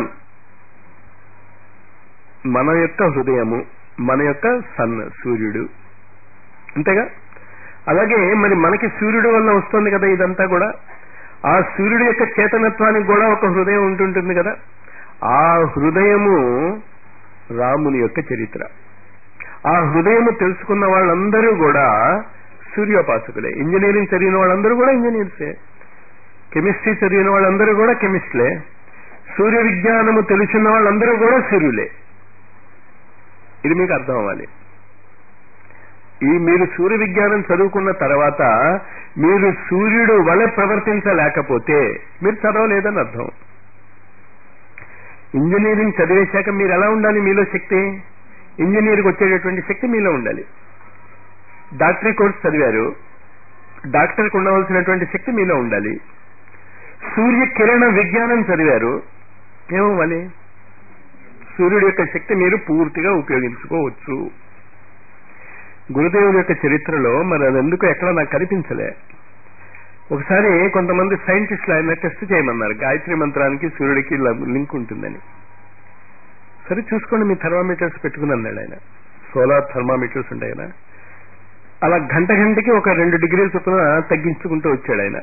మన యొక్క హృదయము మన యొక్క సన్ సూర్యుడు అంతేగా అలాగే మరి మనకి సూర్యుడు వల్ల వస్తుంది కదా ఇదంతా కూడా ఆ సూర్యుడి యొక్క చేతనత్వానికి కూడా ఒక హృదయం ఉంటుంటుంది కదా ఆ హృదయము రాముని యొక్క చరిత్ర ఆ హృదయము తెలుసుకున్న వాళ్ళందరూ కూడా సూర్యోపాసకులే ఇంజనీరింగ్ చదివిన వాళ్ళందరూ కూడా ఇంజనీర్సే కెమిస్ట్రీ చదివిన వాళ్ళందరూ కూడా కెమిస్ట్లే సూర్య విజ్ఞానము తెలిసిన వాళ్ళందరూ కూడా సూర్యులే ఇది మీకు అర్థం అవ్వాలి ఈ మీరు సూర్య విజ్ఞానం చదువుకున్న తర్వాత మీరు సూర్యుడు వలె ప్రవర్తించలేకపోతే మీరు చదవలేదని అర్థం ఇంజనీరింగ్ చదివేశాక మీరు ఎలా ఉండాలి మీలో శక్తి ఇంజనీర్కి వచ్చేటటువంటి శక్తి మీలో ఉండాలి డాక్టరీ కోర్స్ చదివారు డాక్టర్కి ఉండవలసినటువంటి శక్తి మీలో ఉండాలి సూర్య కిరణ విజ్ఞానం చదివారు ఏమవ్వాలి సూర్యుడి యొక్క శక్తి మీరు పూర్తిగా ఉపయోగించుకోవచ్చు గురుదేవుడి యొక్క చరిత్రలో మరి అది ఎందుకు ఎక్కడ నాకు కనిపించలే ఒకసారి కొంతమంది సైంటిస్టులు ఆయన టెస్ట్ చేయమన్నారు గాయత్రి మంత్రానికి సూర్యుడికి లింక్ ఉంటుందని సరే చూసుకోండి మీ థర్మామీటర్స్ పెట్టుకుని అన్నాడు ఆయన సోలార్ థర్మామీటర్స్ ఉంటాయి కదా అలా గంట గంటకి ఒక రెండు డిగ్రీల చొప్పున తగ్గించుకుంటూ వచ్చాడు ఆయన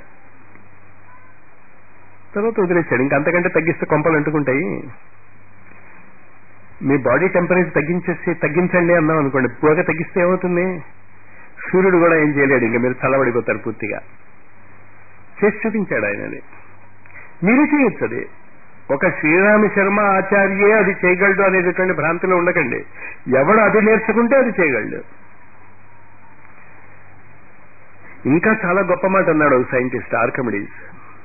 తర్వాత వదిలేశాడు ఇంకా అంతకంటే తగ్గిస్తే కొంపలు అంటుకుంటాయి మీ బాడీ టెంపరేచర్ తగ్గించేసి తగ్గించండి అన్నాం అనుకోండి బాగా తగ్గిస్తే ఏమవుతుంది సూర్యుడు కూడా ఏం చేయలేడు ఇంకా మీరు చల్లబడిపోతారు పూర్తిగా చేసి చూపించాడు ఆయనది మీరు చేయొచ్చు అది ఒక శ్రీరామ శర్మ ఆచార్యే అది చేయగలడు అనేటటువంటి భ్రాంతిలో ఉండకండి ఎవడు అది నేర్చుకుంటే అది చేయగలడు ఇంకా చాలా గొప్ప మాట అన్నాడు సైంటిస్ట్ ఆర్కమిడీస్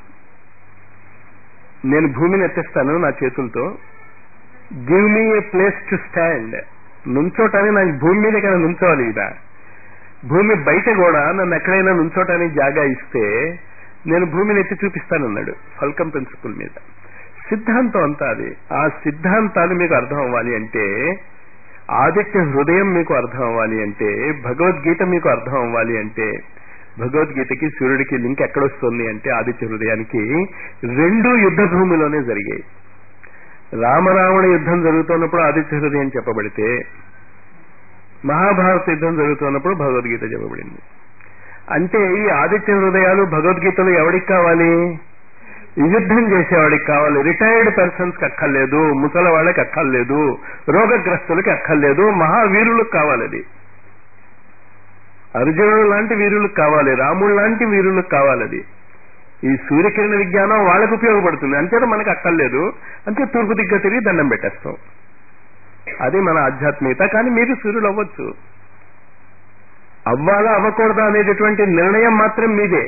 నేను భూమిని ఎత్తేస్తాను నా చేతులతో give me a place to stand నుంచోటానికి నాకు భూమి మీద కదా నుంచోవాలి ఇదా భూమి బయట కూడా నన్ను ఎక్కడైనా నుంచోటానికి జాగా ఇస్తే నేను భూమిని ఎత్తి చూపిస్తానన్నాడు ఫల్కం ప్రిన్సిపల్ మీద సిద్ధాంతం అంతా అది ఆ సిద్ధాంతాలు మీకు అర్థం అవ్వాలి అంటే ఆదిత్య హృదయం మీకు అర్థం అవ్వాలి అంటే భగవద్గీత మీకు అర్థం అవ్వాలి అంటే భగవద్గీతకి సూర్యుడికి లింక్ ఎక్కడొస్తుంది అంటే ఆదిత్య హృదయానికి రెండు యుద్ధ భూమిలోనే జరిగాయి రామరావణ యుద్ధం జరుగుతున్నప్పుడు ఆదిత్య హృదయం చెప్పబడితే మహాభారత యుద్ధం జరుగుతున్నప్పుడు భగవద్గీత చెప్పబడింది అంటే ఈ ఆదిత్య హృదయాలు భగవద్గీతలు ఎవడికి కావాలి యుద్ధం చేసేవాడికి కావాలి రిటైర్డ్ పర్సన్స్ కి అక్కర్లేదు ముసలి వాళ్ళకి అక్కర్లేదు రోగగ్రస్తులకి అక్కర్లేదు మహావీరులకు కావాలి అది అర్జునుడు లాంటి వీరులకు కావాలి రాముడు లాంటి వీరులకు కావాలి అది ఈ సూర్యకిరణ విజ్ఞానం వాళ్ళకు ఉపయోగపడుతుంది అంతేత మనకు అక్కర్లేదు అంతే తూర్పు దిగ్గ తిరిగి దండం పెట్టేస్తాం అది మన ఆధ్యాత్మికత కానీ మీరు సూర్యుడు అవ్వచ్చు అవ్వాలా అవ్వకూడదా అనేటటువంటి నిర్ణయం మాత్రం మీదే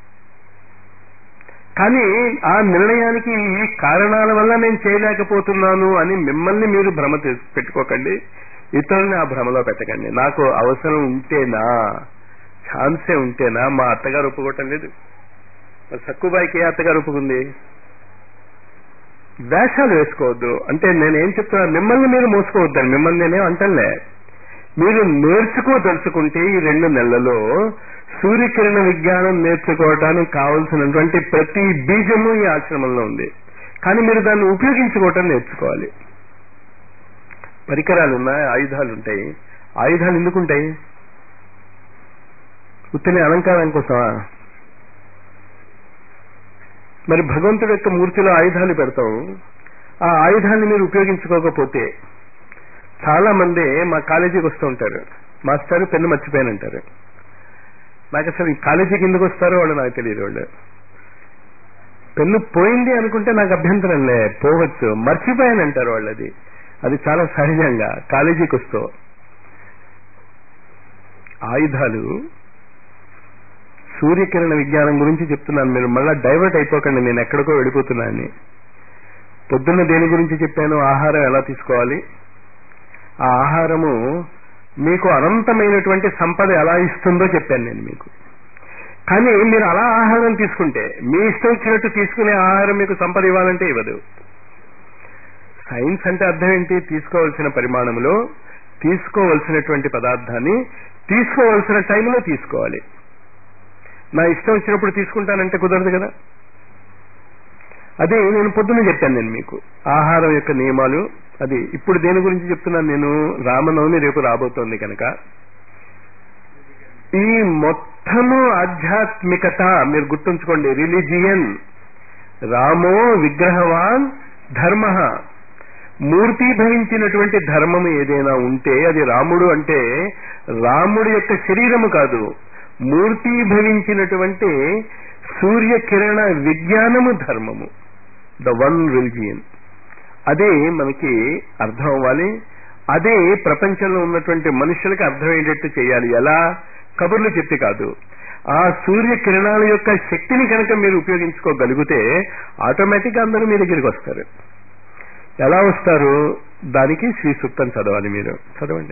కానీ ఆ నిర్ణయానికి ఈ కారణాల వల్ల నేను చేయలేకపోతున్నాను అని మిమ్మల్ని మీరు భ్రమ పెట్టుకోకండి ఇతరుల్ని ఆ భ్రమలో పెట్టకండి నాకు అవసరం ఉంటేనా ఛాన్సే ఉంటేనా మా అత్తగారు ఒప్పుకోవటం లేదు మరి సక్కుబాయికి ఏ అత్తగారు ఒప్పుకుంది వేషాలు వేసుకోవద్దు అంటే నేనేం చెప్తున్నా మిమ్మల్ని మీరు మోసుకోవద్దని మిమ్మల్ని నేనేం అంటలే మీరు నేర్చుకోదలుచుకుంటే ఈ రెండు నెలలలో సూర్యకిరణ విజ్ఞానం నేర్చుకోవటానికి కావలసినటువంటి ప్రతి బీజము ఈ ఆశ్రమంలో ఉంది కానీ మీరు దాన్ని ఉపయోగించుకోవటం నేర్చుకోవాలి పరికరాలు ఉన్నాయి ఆయుధాలు ఉంటాయి ఆయుధాలు ఎందుకుంటాయి ఉత్తనే అలంకారం కోసమా మరి భగవంతుడి యొక్క మూర్తిలో ఆయుధాలు పెడతాం ఆ ఆయుధాన్ని మీరు ఉపయోగించుకోకపోతే చాలా మంది మా కాలేజీకి వస్తూ ఉంటారు మాస్టర్ పెన్ను మర్చిపోయానంటారు నాకు అసలు ఈ కాలేజీకి ఎందుకు వస్తారో వాళ్ళు నాకు తెలియదు వాళ్ళు పెన్ను పోయింది అనుకుంటే నాకు అభ్యంతరం లే పోవచ్చు మర్చిపోయానంటారు వాళ్ళు అది అది చాలా సహజంగా కాలేజీకి వస్తూ ఆయుధాలు సూర్యకిరణ విజ్ఞానం గురించి చెప్తున్నాను మీరు మళ్ళా డైవర్ట్ అయిపోకండి నేను ఎక్కడికో వెళ్ళిపోతున్నాను పొద్దున్న దేని గురించి చెప్పాను ఆహారం ఎలా తీసుకోవాలి ఆ ఆహారము మీకు అనంతమైనటువంటి సంపద ఎలా ఇస్తుందో చెప్పాను నేను మీకు కానీ మీరు అలా ఆహారం తీసుకుంటే మీ ఇష్టం వచ్చినట్టు తీసుకునే ఆహారం మీకు సంపద ఇవ్వాలంటే ఇవ్వదు సైన్స్ అంటే అర్థం ఏంటి తీసుకోవలసిన పరిమాణంలో తీసుకోవలసినటువంటి పదార్థాన్ని తీసుకోవలసిన టైంలో తీసుకోవాలి నా ఇష్టం వచ్చినప్పుడు తీసుకుంటానంటే కుదరదు కదా అదే నేను పొద్దున్న చెప్పాను నేను మీకు ఆహారం యొక్క నియమాలు అది ఇప్పుడు దేని గురించి చెప్తున్నాను నేను రామనవమి రేపు రాబోతోంది కనుక ఈ మొత్తము ఆధ్యాత్మికత మీరు గుర్తుంచుకోండి రిలీజియన్ రామో విగ్రహవాన్ ధర్మ మూర్తిభవించినటువంటి ధర్మము ఏదైనా ఉంటే అది రాముడు అంటే రాముడి యొక్క శరీరము కాదు మూర్తిభవించినటువంటి సూర్యకిరణ విజ్ఞానము ధర్మము ద వన్ రిలిజియన్ అదే మనకి అర్థం అవ్వాలి అదే ప్రపంచంలో ఉన్నటువంటి మనుషులకి అర్థమయ్యేటట్టు చేయాలి ఎలా కబుర్లు చెప్పి కాదు ఆ సూర్య కిరణాల యొక్క శక్తిని కనుక మీరు ఉపయోగించుకోగలిగితే ఆటోమేటిక్ గా అందరూ మీ దగ్గరికి వస్తారు ఎలా వస్తారు దానికి శ్రీ సూక్తం చదవాలి మీరు చదవండి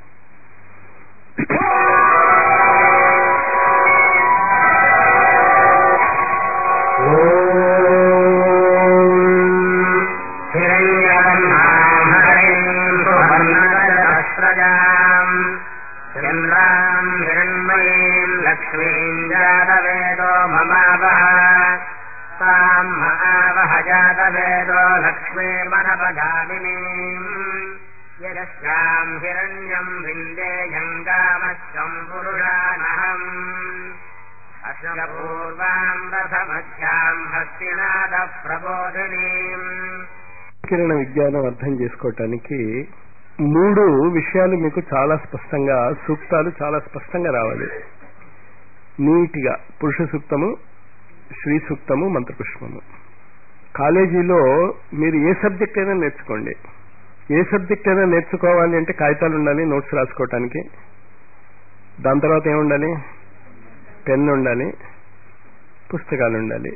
చంద్రాం హిరణ్మయీం లక్ష్మీం జాతవేదో మమావహ తాం మహావహ జాతవేదో లక్ష్మీమనపగామినీం యస్యాం హిరణ్యం విందేయం కామశ్వం పురుషానహం అస్య పూర్వాం రథమధ్యాం హస్తినాథ ప్రబోధినీం కిరణ విజ్ఞానం అర్థం చేసుకోవటానికి మూడు విషయాలు మీకు చాలా స్పష్టంగా సూక్తాలు చాలా స్పష్టంగా రావాలి నీటిగా పురుష సూక్తము శ్రీ సూక్తము మంత్రపుష్పము కాలేజీలో మీరు ఏ సబ్జెక్ట్ అయినా నేర్చుకోండి ఏ సబ్జెక్ట్ అయినా నేర్చుకోవాలి అంటే కాగితాలు ఉండాలి నోట్స్ రాసుకోవటానికి దాని తర్వాత ఏముండాలి పెన్ ఉండాలి పుస్తకాలు ఉండాలి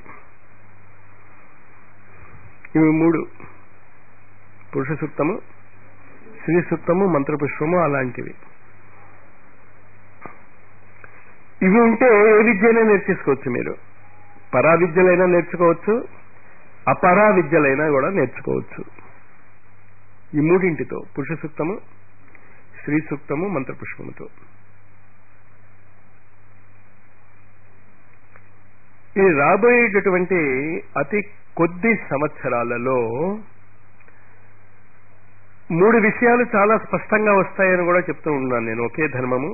ఇవి మూడు పురుష సూక్తము శ్రీ సూక్తము మంత్రపుష్పము అలాంటివి ఇవి ఉంటే ఏ విద్యైనా నేర్చేసుకోవచ్చు మీరు పరా విద్యలైనా నేర్చుకోవచ్చు అపరా విద్యలైనా కూడా నేర్చుకోవచ్చు ఈ మూడింటితో పురుష సూక్తము శ్రీ సూక్తము మంత్రపుష్పముతో ఈ రాబోయేటటువంటి అతి కొద్ది సంవత్సరాలలో మూడు విషయాలు చాలా స్పష్టంగా వస్తాయని కూడా చెప్తూ ఉన్నాను నేను ఒకే ధర్మము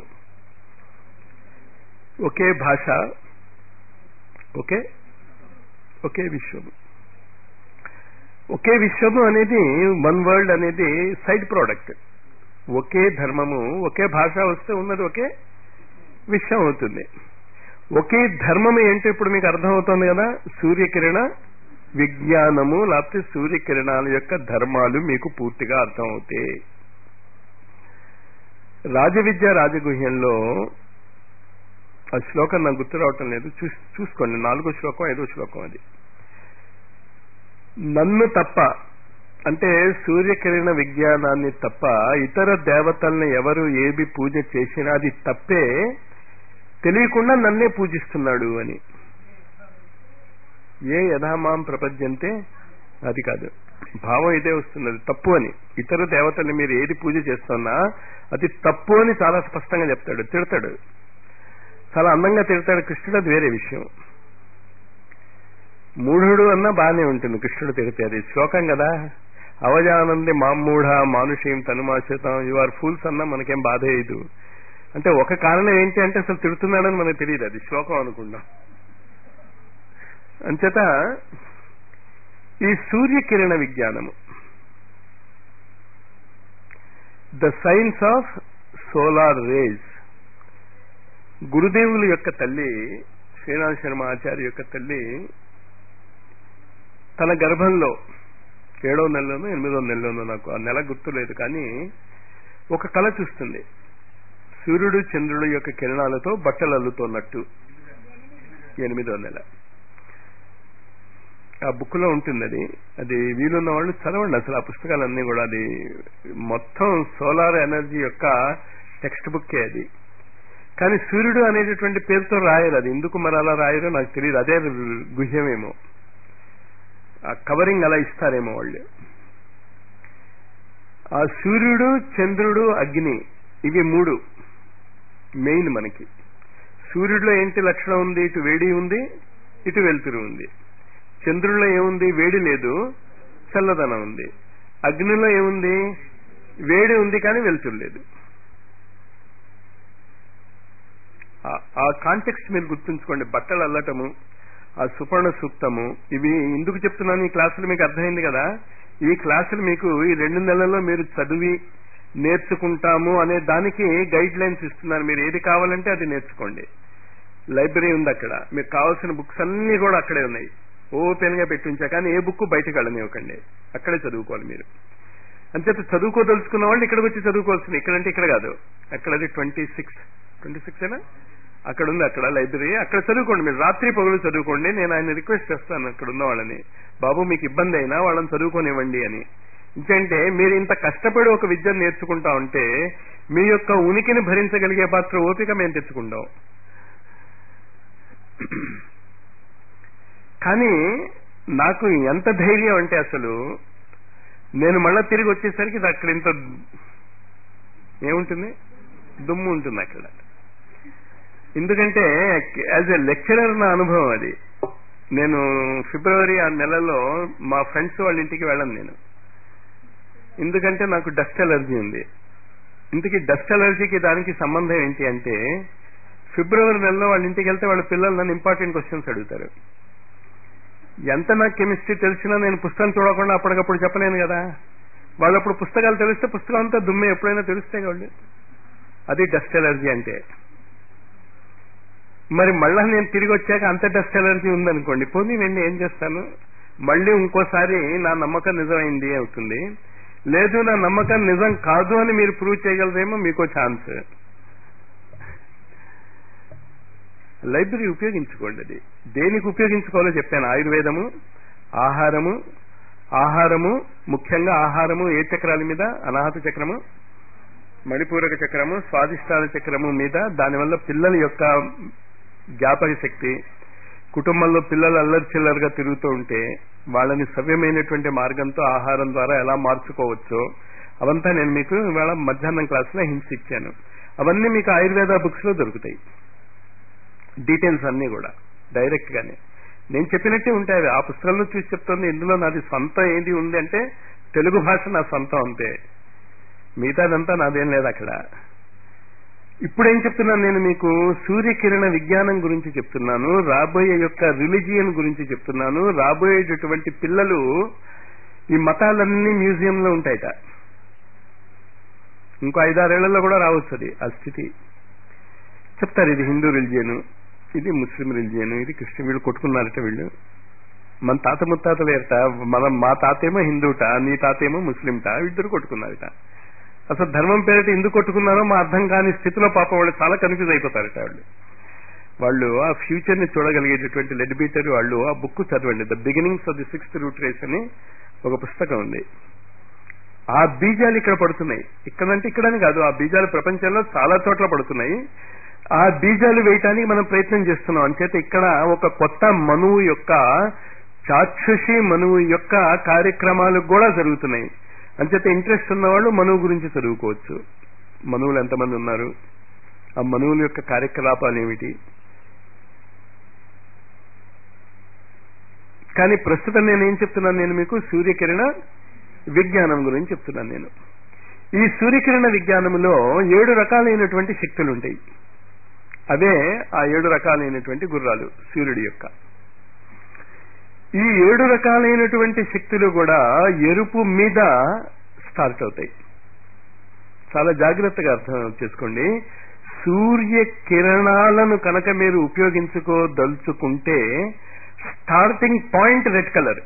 ఒకే భాష ఒకే ఒకే విశ్వము ఒకే విశ్వము అనేది వన్ వరల్డ్ అనేది సైడ్ ప్రోడక్ట్ ఒకే ధర్మము ఒకే భాష వస్తే ఉన్నది ఒకే విశ్వం అవుతుంది ఒకే ధర్మం ఏంటో ఇప్పుడు మీకు అర్థమవుతోంది కదా సూర్యకిరణ విజ్ఞానము లేకపోతే సూర్యకిరణాల యొక్క ధర్మాలు మీకు పూర్తిగా అర్థమవుతాయి రాజవిద్య రాజగుహ్యంలో ఆ శ్లోకం నాకు గుర్తు రావటం లేదు చూస్ చూసుకోండి నాలుగో శ్లోకం ఐదో శ్లోకం అది నన్ను తప్ప అంటే సూర్యకిరణ విజ్ఞానాన్ని తప్ప ఇతర దేవతల్ని ఎవరు ఏది పూజ చేసినా అది తప్పే తెలియకుండా నన్నే పూజిస్తున్నాడు అని ఏ యథామాం ప్రపంచంతే అది కాదు భావం ఇదే వస్తున్నది తప్పు అని ఇతర దేవతల్ని మీరు ఏది పూజ చేస్తున్నా అది తప్పు అని చాలా స్పష్టంగా చెప్తాడు తిడతాడు చాలా అందంగా తిడతాడు కృష్ణుడు అది వేరే విషయం మూఢుడు అన్నా బాగానే ఉంటుంది కృష్ణుడు తిడితే అది శ్లోకం కదా అవజానంది మామూఢ మానుషీం తనుమాశ్రితం యు ఆర్ ఫూల్స్ అన్నా మనకేం బాధ లేదు అంటే ఒక కారణం ఏంటి అంటే అసలు తిడుతున్నాడని మనకు తెలియదు అది శ్లోకం అనుకుందాం అంచేత ఈ సూర్యకిరణ విజ్ఞానము the science of solar rays గురుదేవుల యొక్క తల్లి శ్రీనాథ్ శర్మ ఆచార్య యొక్క తల్లి తన గర్భంలో ఏడో నెలలోనో ఎనిమిదో నెలలోనో నాకు ఆ నెల గుర్తులేదు కానీ ఒక కళ చూస్తుంది సూర్యుడు చంద్రుడు యొక్క కిరణాలతో బట్టలు అల్లుతున్నట్టు ఎనిమిదో నెల ఆ బుక్ లో ఉంటుంది అది అది వీలున్న వాళ్ళు చదవండి అసలు ఆ పుస్తకాలన్నీ కూడా అది మొత్తం సోలార్ ఎనర్జీ యొక్క టెక్స్ట్ బుక్కే అది కానీ సూర్యుడు అనేటటువంటి పేరుతో రాయరు అది ఎందుకు మరి అలా రాయరో నాకు తెలియదు అదే గుహ్యమేమో ఆ కవరింగ్ అలా ఇస్తారేమో వాళ్ళు ఆ సూర్యుడు చంద్రుడు అగ్ని ఇవి మూడు మెయిన్ మనకి సూర్యుడిలో ఏంటి లక్షణం ఉంది ఇటు వేడి ఉంది ఇటు వెలుతురు ఉంది చంద్రుల్లో ఏముంది వేడి లేదు చల్లదనం ఉంది అగ్నిలో ఏముంది వేడి ఉంది కానీ వెలుతురు లేదు ఆ కాంటెక్స్ట్ మీరు గుర్తుంచుకోండి బట్టలు అల్లటము ఆ సుపర్ణ సూక్తము ఇవి ఎందుకు చెప్తున్నాను ఈ క్లాసులు మీకు అర్థమైంది కదా ఈ క్లాసులు మీకు ఈ రెండు నెలల్లో మీరు చదివి నేర్చుకుంటాము అనే దానికి గైడ్ లైన్స్ ఇస్తున్నారు మీరు ఏది కావాలంటే అది నేర్చుకోండి లైబ్రరీ ఉంది అక్కడ మీకు కావాల్సిన బుక్స్ అన్ని కూడా అక్కడే ఉన్నాయి ఓపెన్ గా పెట్టి ఉంచా కానీ ఏ బుక్ బయటకు వెళ్ళనివ్వకండి అక్కడే చదువుకోవాలి మీరు అంచేత చదువుకోదలుచుకున్న వాళ్ళు ఇక్కడికి వచ్చి చదువుకోవాల్సింది ఇక్కడంటే ఇక్కడ కాదు అక్కడది ట్వంటీ సిక్స్ ట్వంటీ సిక్స్ ఏనా అక్కడ ఉంది అక్కడ లైబ్రరీ అక్కడ చదువుకోండి మీరు రాత్రి పగులు చదువుకోండి నేను ఆయన రిక్వెస్ట్ చేస్తాను అక్కడ ఉన్న వాళ్ళని బాబు మీకు ఇబ్బంది అయినా వాళ్ళని చదువుకోనివ్వండి అని ఎందుకంటే మీరు ఇంత కష్టపడి ఒక విద్యను నేర్చుకుంటా ఉంటే మీ యొక్క ఉనికిని భరించగలిగే పాత్ర ఓపిక మేము తెచ్చుకుంటాం కానీ నాకు ఎంత ధైర్యం అంటే అసలు నేను మళ్ళా తిరిగి వచ్చేసరికి ఇది అక్కడ ఇంత ఏముంటుంది దుమ్ము ఉంటుంది అక్కడ ఎందుకంటే యాజ్ ఎ లెక్చరర్ నా అనుభవం అది నేను ఫిబ్రవరి ఆ నెలలో మా ఫ్రెండ్స్ వాళ్ళ ఇంటికి వెళ్ళను నేను ఎందుకంటే నాకు డస్ట్ ఎలర్జీ ఉంది ఇంతకీ డస్ట్ ఎలర్జీకి దానికి సంబంధం ఏంటి అంటే ఫిబ్రవరి నెలలో వాళ్ళ ఇంటికి వెళ్తే వాళ్ళ పిల్లలు నన్ను ఇంపార్టెంట్ క్వశ్చన్స్ అడుగుతారు ఎంత నాకు కెమిస్ట్రీ తెలిసినా నేను పుస్తకం చూడకుండా అప్పటికప్పుడు చెప్పలేను కదా వాళ్ళప్పుడు పుస్తకాలు తెలిస్తే పుస్తకం అంతా దుమ్మే ఎప్పుడైనా తెలుస్తే వాళ్ళు అది డస్ట్ ఎలర్జీ అంటే మరి మళ్ళా నేను తిరిగి వచ్చాక అంత డస్ట్ ఎలర్జీ ఉందనుకోండి పోనీ నేను ఏం చేస్తాను మళ్ళీ ఇంకోసారి నా నమ్మకం నిజమైంది అవుతుంది లేదు నా నమ్మకం నిజం కాదు అని మీరు ప్రూవ్ చేయగలరేమో మీకో ఛాన్స్ లైబ్రరీ ఉపయోగించుకోండి అది దేనికి ఉపయోగించుకోవాలో చెప్పాను ఆయుర్వేదము ఆహారము ఆహారము ముఖ్యంగా ఆహారము ఏ చక్రాల మీద అనాహత చక్రము మణిపూరక చక్రము స్వాదిష్టాన చక్రము మీద దానివల్ల పిల్లల యొక్క జ్ఞాపక శక్తి కుటుంబంలో పిల్లలు అల్లరి చిల్లరగా తిరుగుతూ ఉంటే వాళ్ళని సవ్యమైనటువంటి మార్గంతో ఆహారం ద్వారా ఎలా మార్చుకోవచ్చో అవంతా నేను మీకు ఇవాళ మధ్యాహ్నం క్లాసులో హింస ఇచ్చాను అవన్నీ మీకు ఆయుర్వేద బుక్స్ లో దొరుకుతాయి డీటెయిల్స్ అన్ని కూడా డైరెక్ట్ గానే నేను చెప్పినట్టే ఉంటాయి అవి. ఆ పుస్తకంలో చూసి చెప్తుంది ఇందులో నాది సొంతం ఏది ఉంది అంటే తెలుగు భాష నా సొంతం అంతే మిగతాదంతా నాదేం లేదు అక్కడ ఇప్పుడేం చెప్తున్నాను నేను మీకు సూర్యకిరణ విజ్ఞానం గురించి చెప్తున్నాను రాబోయే యొక్క రిలిజియన్ గురించి చెప్తున్నాను రాబోయేటటువంటి పిల్లలు ఈ మతాలన్నీ మ్యూజియంలో ఉంటాయట ఇంకో ఐదారేళ్లలో కూడా రావచ్చు అది ఆ స్థితి చెప్తారు ఇది హిందూ రిలిజియన్ ఇది ముస్లిం రిలిజియన్ ఇది క్రిస్టియన్ వీళ్ళు కొట్టుకున్నారట వీళ్ళు మన తాత ముత్తాత వేరట మన మా తాతేమో హిందూట నీ తాతేమో ముస్లింట ఇద్దరు కొట్టుకున్నారట అసలు ధర్మం పేరిట ఎందుకు కొట్టుకున్నారో మా అర్థం కాని స్థితిలో పాప వాళ్ళు చాలా కన్ఫ్యూజ్ అయిపోతారట వాళ్ళు వాళ్ళు ఆ ఫ్యూచర్ ని చూడగలిగేటటువంటి లెడ్ బీటర్ వాళ్ళు ఆ బుక్ చదవండి the beginnings of the sixth root race అని ఒక పుస్తకం ఉంది ఆ బీజాలు ఇక్కడ పడుతున్నాయి ఇక్కడంటే ఇక్కడని కాదు ఆ బీజాలు ప్రపంచంలో చాలా చోట్ల పడుతున్నాయి ఆ బీజాలు వేయటానికి మనం ప్రయత్నం చేస్తున్నాం అంచేత ఇక్కడ ఒక కొత్త మనువు యొక్క చాక్షుషి మనువు యొక్క కార్యక్రమాలు కూడా జరుగుతున్నాయి అంచేత ఇంట్రెస్ట్ ఉన్నవాళ్ళు మనువు గురించి చదువుకోవచ్చు మనువులు ఎంతమంది ఉన్నారు ఆ మనువుల యొక్క కార్యకలాపాలు ఏమిటి కానీ ప్రస్తుతం నేను ఏం చెప్తున్నాను నేను మీకు సూర్యకిరణ విజ్ఞానం గురించి చెప్తున్నాను నేను ఈ సూర్యకిరణ విజ్ఞానంలో ఏడు రకాలైనటువంటి శక్తులు ఉంటాయి అవే ఆ ఏడు రకాలైనటువంటి గుర్రాలు సూర్యుడి యొక్క ఈ ఏడు రకాలైనటువంటి శక్తులు కూడా ఎరుపు మీద స్టార్ట్ అవుతాయి చాలా జాగ్రత్తగా అర్థం చేసుకోండి సూర్య కిరణాలను కనుక మీరు ఉపయోగించుకోదలుచుకుంటే స్టార్టింగ్ పాయింట్ రెడ్ కలర్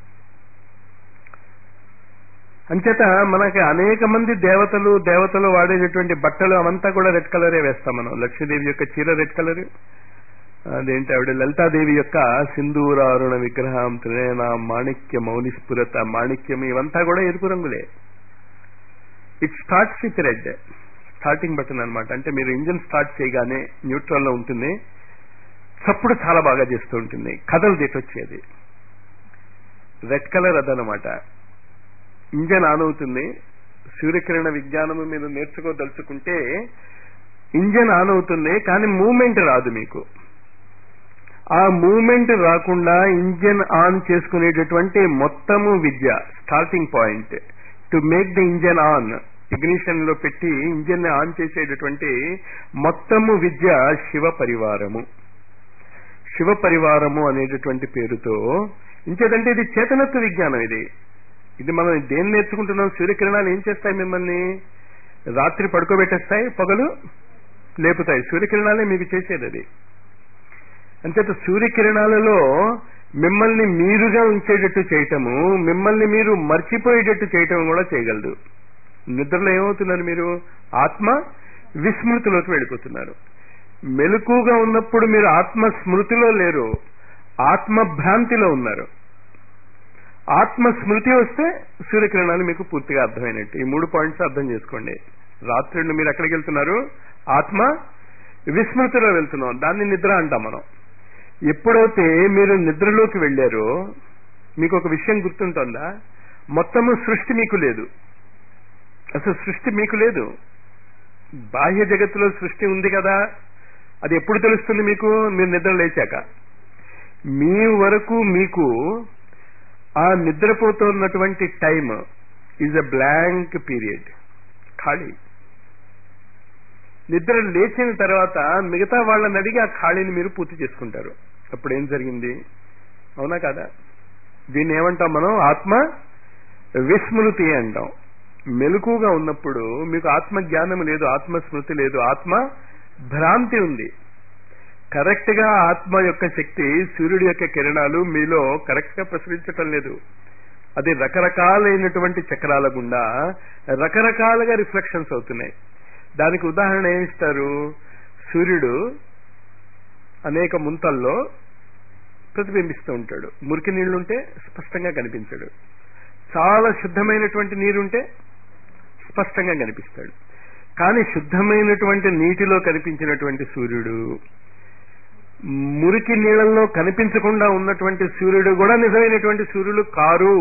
అంచేత మనకి అనేక మంది దేవతలు దేవతలు వాడేటటువంటి బట్టలు అవంతా కూడా రెడ్ కలరే వేస్తాం మనం లక్ష్మీదేవి యొక్క చీర రెడ్ కలర్ అదేంటి ఆవిడ లలితాదేవి యొక్క సింధూరారుణ విగ్రహం త్రినేన మాణిక్య మౌనిస్ఫురత మాణిక్యం ఇవంతా కూడా ఎరుపు రంగులే it starts with red starting button అనమాట అంటే మీరు ఇంజిన్ స్టార్ట్ చేయగానే న్యూట్రల్ లో ఉంటుంది చప్పుడు చాలా బాగా చేస్తూ ఉంటుంది కథలు దిట్టొచ్చేది రెడ్ కలర్ అదనమాట ఇంజన్ ఆన్ అవుతుంది సూర్యకిరణ విజ్ఞానము మీరు నేర్చుకోదలుచుకుంటే ఇంజన్ ఆన్ అవుతుంది కానీ మూమెంట్ రాదు మీకు ఆ మూమెంట్ రాకుండా ఇంజన్ ఆన్ చేసుకునేటటువంటి మొత్తము విద్య starting point to make the engine on ignition లో పెట్టి ఇంజన్ ని ఆన్ చేసేటటువంటి మొత్తము విద్య శివ పరివారము శివ పరివారము అనేటటువంటి పేరుతో ఇంకేదంటే ఇది చేతనత్వ విజ్ఞానం ఇది ఇది మనం దేన్ని నేర్చుకుంటున్నాం సూర్యకిరణాలు ఏం చేస్తాయి మిమ్మల్ని రాత్రి పడుకోబెట్టేస్తాయి పగలు లేపుతాయి సూర్యకిరణాలే మీకు చేసేది అది అంచేత సూర్యకిరణాలలో మిమ్మల్ని మీరుగా ఉంచేటట్టు చేయటము మిమ్మల్ని మీరు మర్చిపోయేటట్టు చేయటం కూడా చేయగలదు నిద్రలో ఏమవుతున్నారు మీరు ఆత్మ విస్మృతిలోకి వెళ్ళిపోతున్నారు మెలకుగా ఉన్నప్పుడు మీరు ఆత్మ స్మృతిలో లేరు ఆత్మ భ్రాంతిలో ఉన్నారు ఆత్మ స్మృతి వస్తే సూర్యకిరణాలు మీకు పూర్తిగా అర్థమైనట్టు ఈ మూడు పాయింట్స్ అర్థం చేసుకోండి రాత్రిళ్ళు మీరు ఎక్కడికి వెళ్తున్నారు ఆత్మ విస్మృతిలో వెళ్తున్నాం దాన్ని నిద్ర అంటాం మనం ఎప్పుడైతే మీరు నిద్రలోకి వెళ్ళారో మీకు ఒక విషయం గుర్తుంటుందా మొత్తము సృష్టి మీకు లేదు అసలు సృష్టి మీకు లేదు బాహ్య జగత్తులో సృష్టి ఉంది కదా అది ఎప్పుడు తెలుస్తుంది మీకు మీరు నిద్ర లేచాక మీ వరకు మీకు ఆ నిద్రపోతున్నటువంటి time is a blank period ఖాళీ నిద్ర లేచిన తర్వాత మిగతా వాళ్ళని అడిగి ఆ ఖాళీని మీరు పూర్తి చేసుకుంటారు అప్పుడు ఏం జరిగింది అవునా కాదా దీన్ని ఏమంటాం మనం ఆత్మ విస్మృతి అంటాం మెలకుగా ఉన్నప్పుడు మీకు ఆత్మ జ్ఞానం లేదు ఆత్మ స్మృతి లేదు ఆత్మ భ్రాంతి ఉంది కరెక్ట్ గా ఆత్మ యొక్క శక్తి సూర్యుడి యొక్క కిరణాలు మీలో కరెక్ట్ గా ప్రసరించటం లేదు అది రకరకాలైనటువంటి చక్రాల గుండా రకరకాలుగా రిఫ్లెక్షన్స్ అవుతున్నాయి దానికి ఉదాహరణ ఏమిస్తారు సూర్యుడు అనేక ముంతల్లో ప్రతిబింబిస్తూ ఉంటాడు మురికి నీళ్లుంటే స్పష్టంగా కనిపించడు చాలా శుద్ధమైనటువంటి నీరుంటే స్పష్టంగా కనిపిస్తాడు కానీ శుద్ధమైనటువంటి నీటిలో కనిపించినటువంటి సూర్యుడు మురికి నీళ్ళల్లో కనిపించకుండా ఉన్నటువంటి సూర్యుడు కూడా నిజమైనటువంటి సూర్యుడు కారు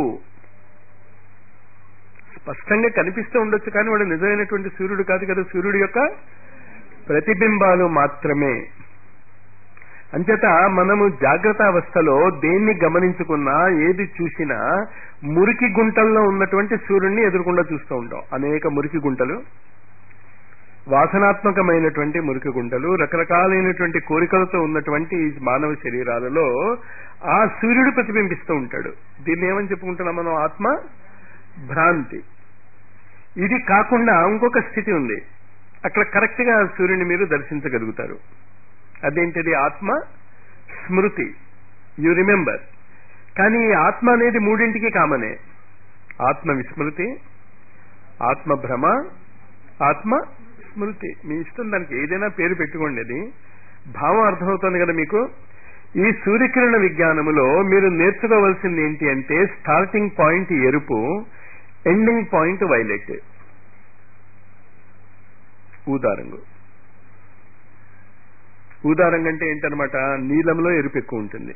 స్పష్టంగా కనిపిస్తూ ఉండొచ్చు కానీ వాడు నిజమైనటువంటి సూర్యుడు కాదు కదా సూర్యుడు యొక్క ప్రతిబింబాలు మాత్రమే అంచేత మనము జాగ్రత్త అవస్థలో దేన్ని గమనించుకున్నా ఏది చూసినా మురికి గుంటల్లో ఉన్నటువంటి సూర్యుడిని ఎదురుకుండా చూస్తూ ఉంటాం అనేక మురికి గుంటలు వాసనాత్మకమైనటువంటి మురికి గుంటలు రకరకాలైనటువంటి కోరికలతో ఉన్నటువంటి ఈ మానవ శరీరాలలో ఆ సూర్యుడు ప్రతిబింబిస్తూ ఉంటాడు దీన్ని ఏమని చెప్పుకుంటున్నాం మనం ఆత్మ భ్రాంతి ఇది కాకుండా ఇంకొక స్థితి ఉంది అక్కడ కరెక్ట్ గా సూర్యుని మీరు దర్శించగలుగుతారు అదేంటిది ఆత్మ స్మృతి యు రిమెంబర్ కానీ ఈ ఆత్మ అనేది మూడింటికి కామనే ఆత్మ విస్మృతి ఆత్మ భ్రమ ఆత్మ స్మృతి మీ ఇష్టం దానికి ఏదైనా పేరు పెట్టుకోండి అది భావం అర్థమవుతుంది కదా మీకు ఈ సూర్యకిరణ విజ్ఞానములో మీరు నేర్చుకోవలసింది ఏంటి అంటే స్టార్టింగ్ పాయింట్ ఎరుపు ఎండింగ్ పాయింట్ వైలెట్ ఊదారంగు ఊదారంగు అంటే ఏంటనమాట నీలంలో ఎరుపు ఎక్కువ ఉంటుంది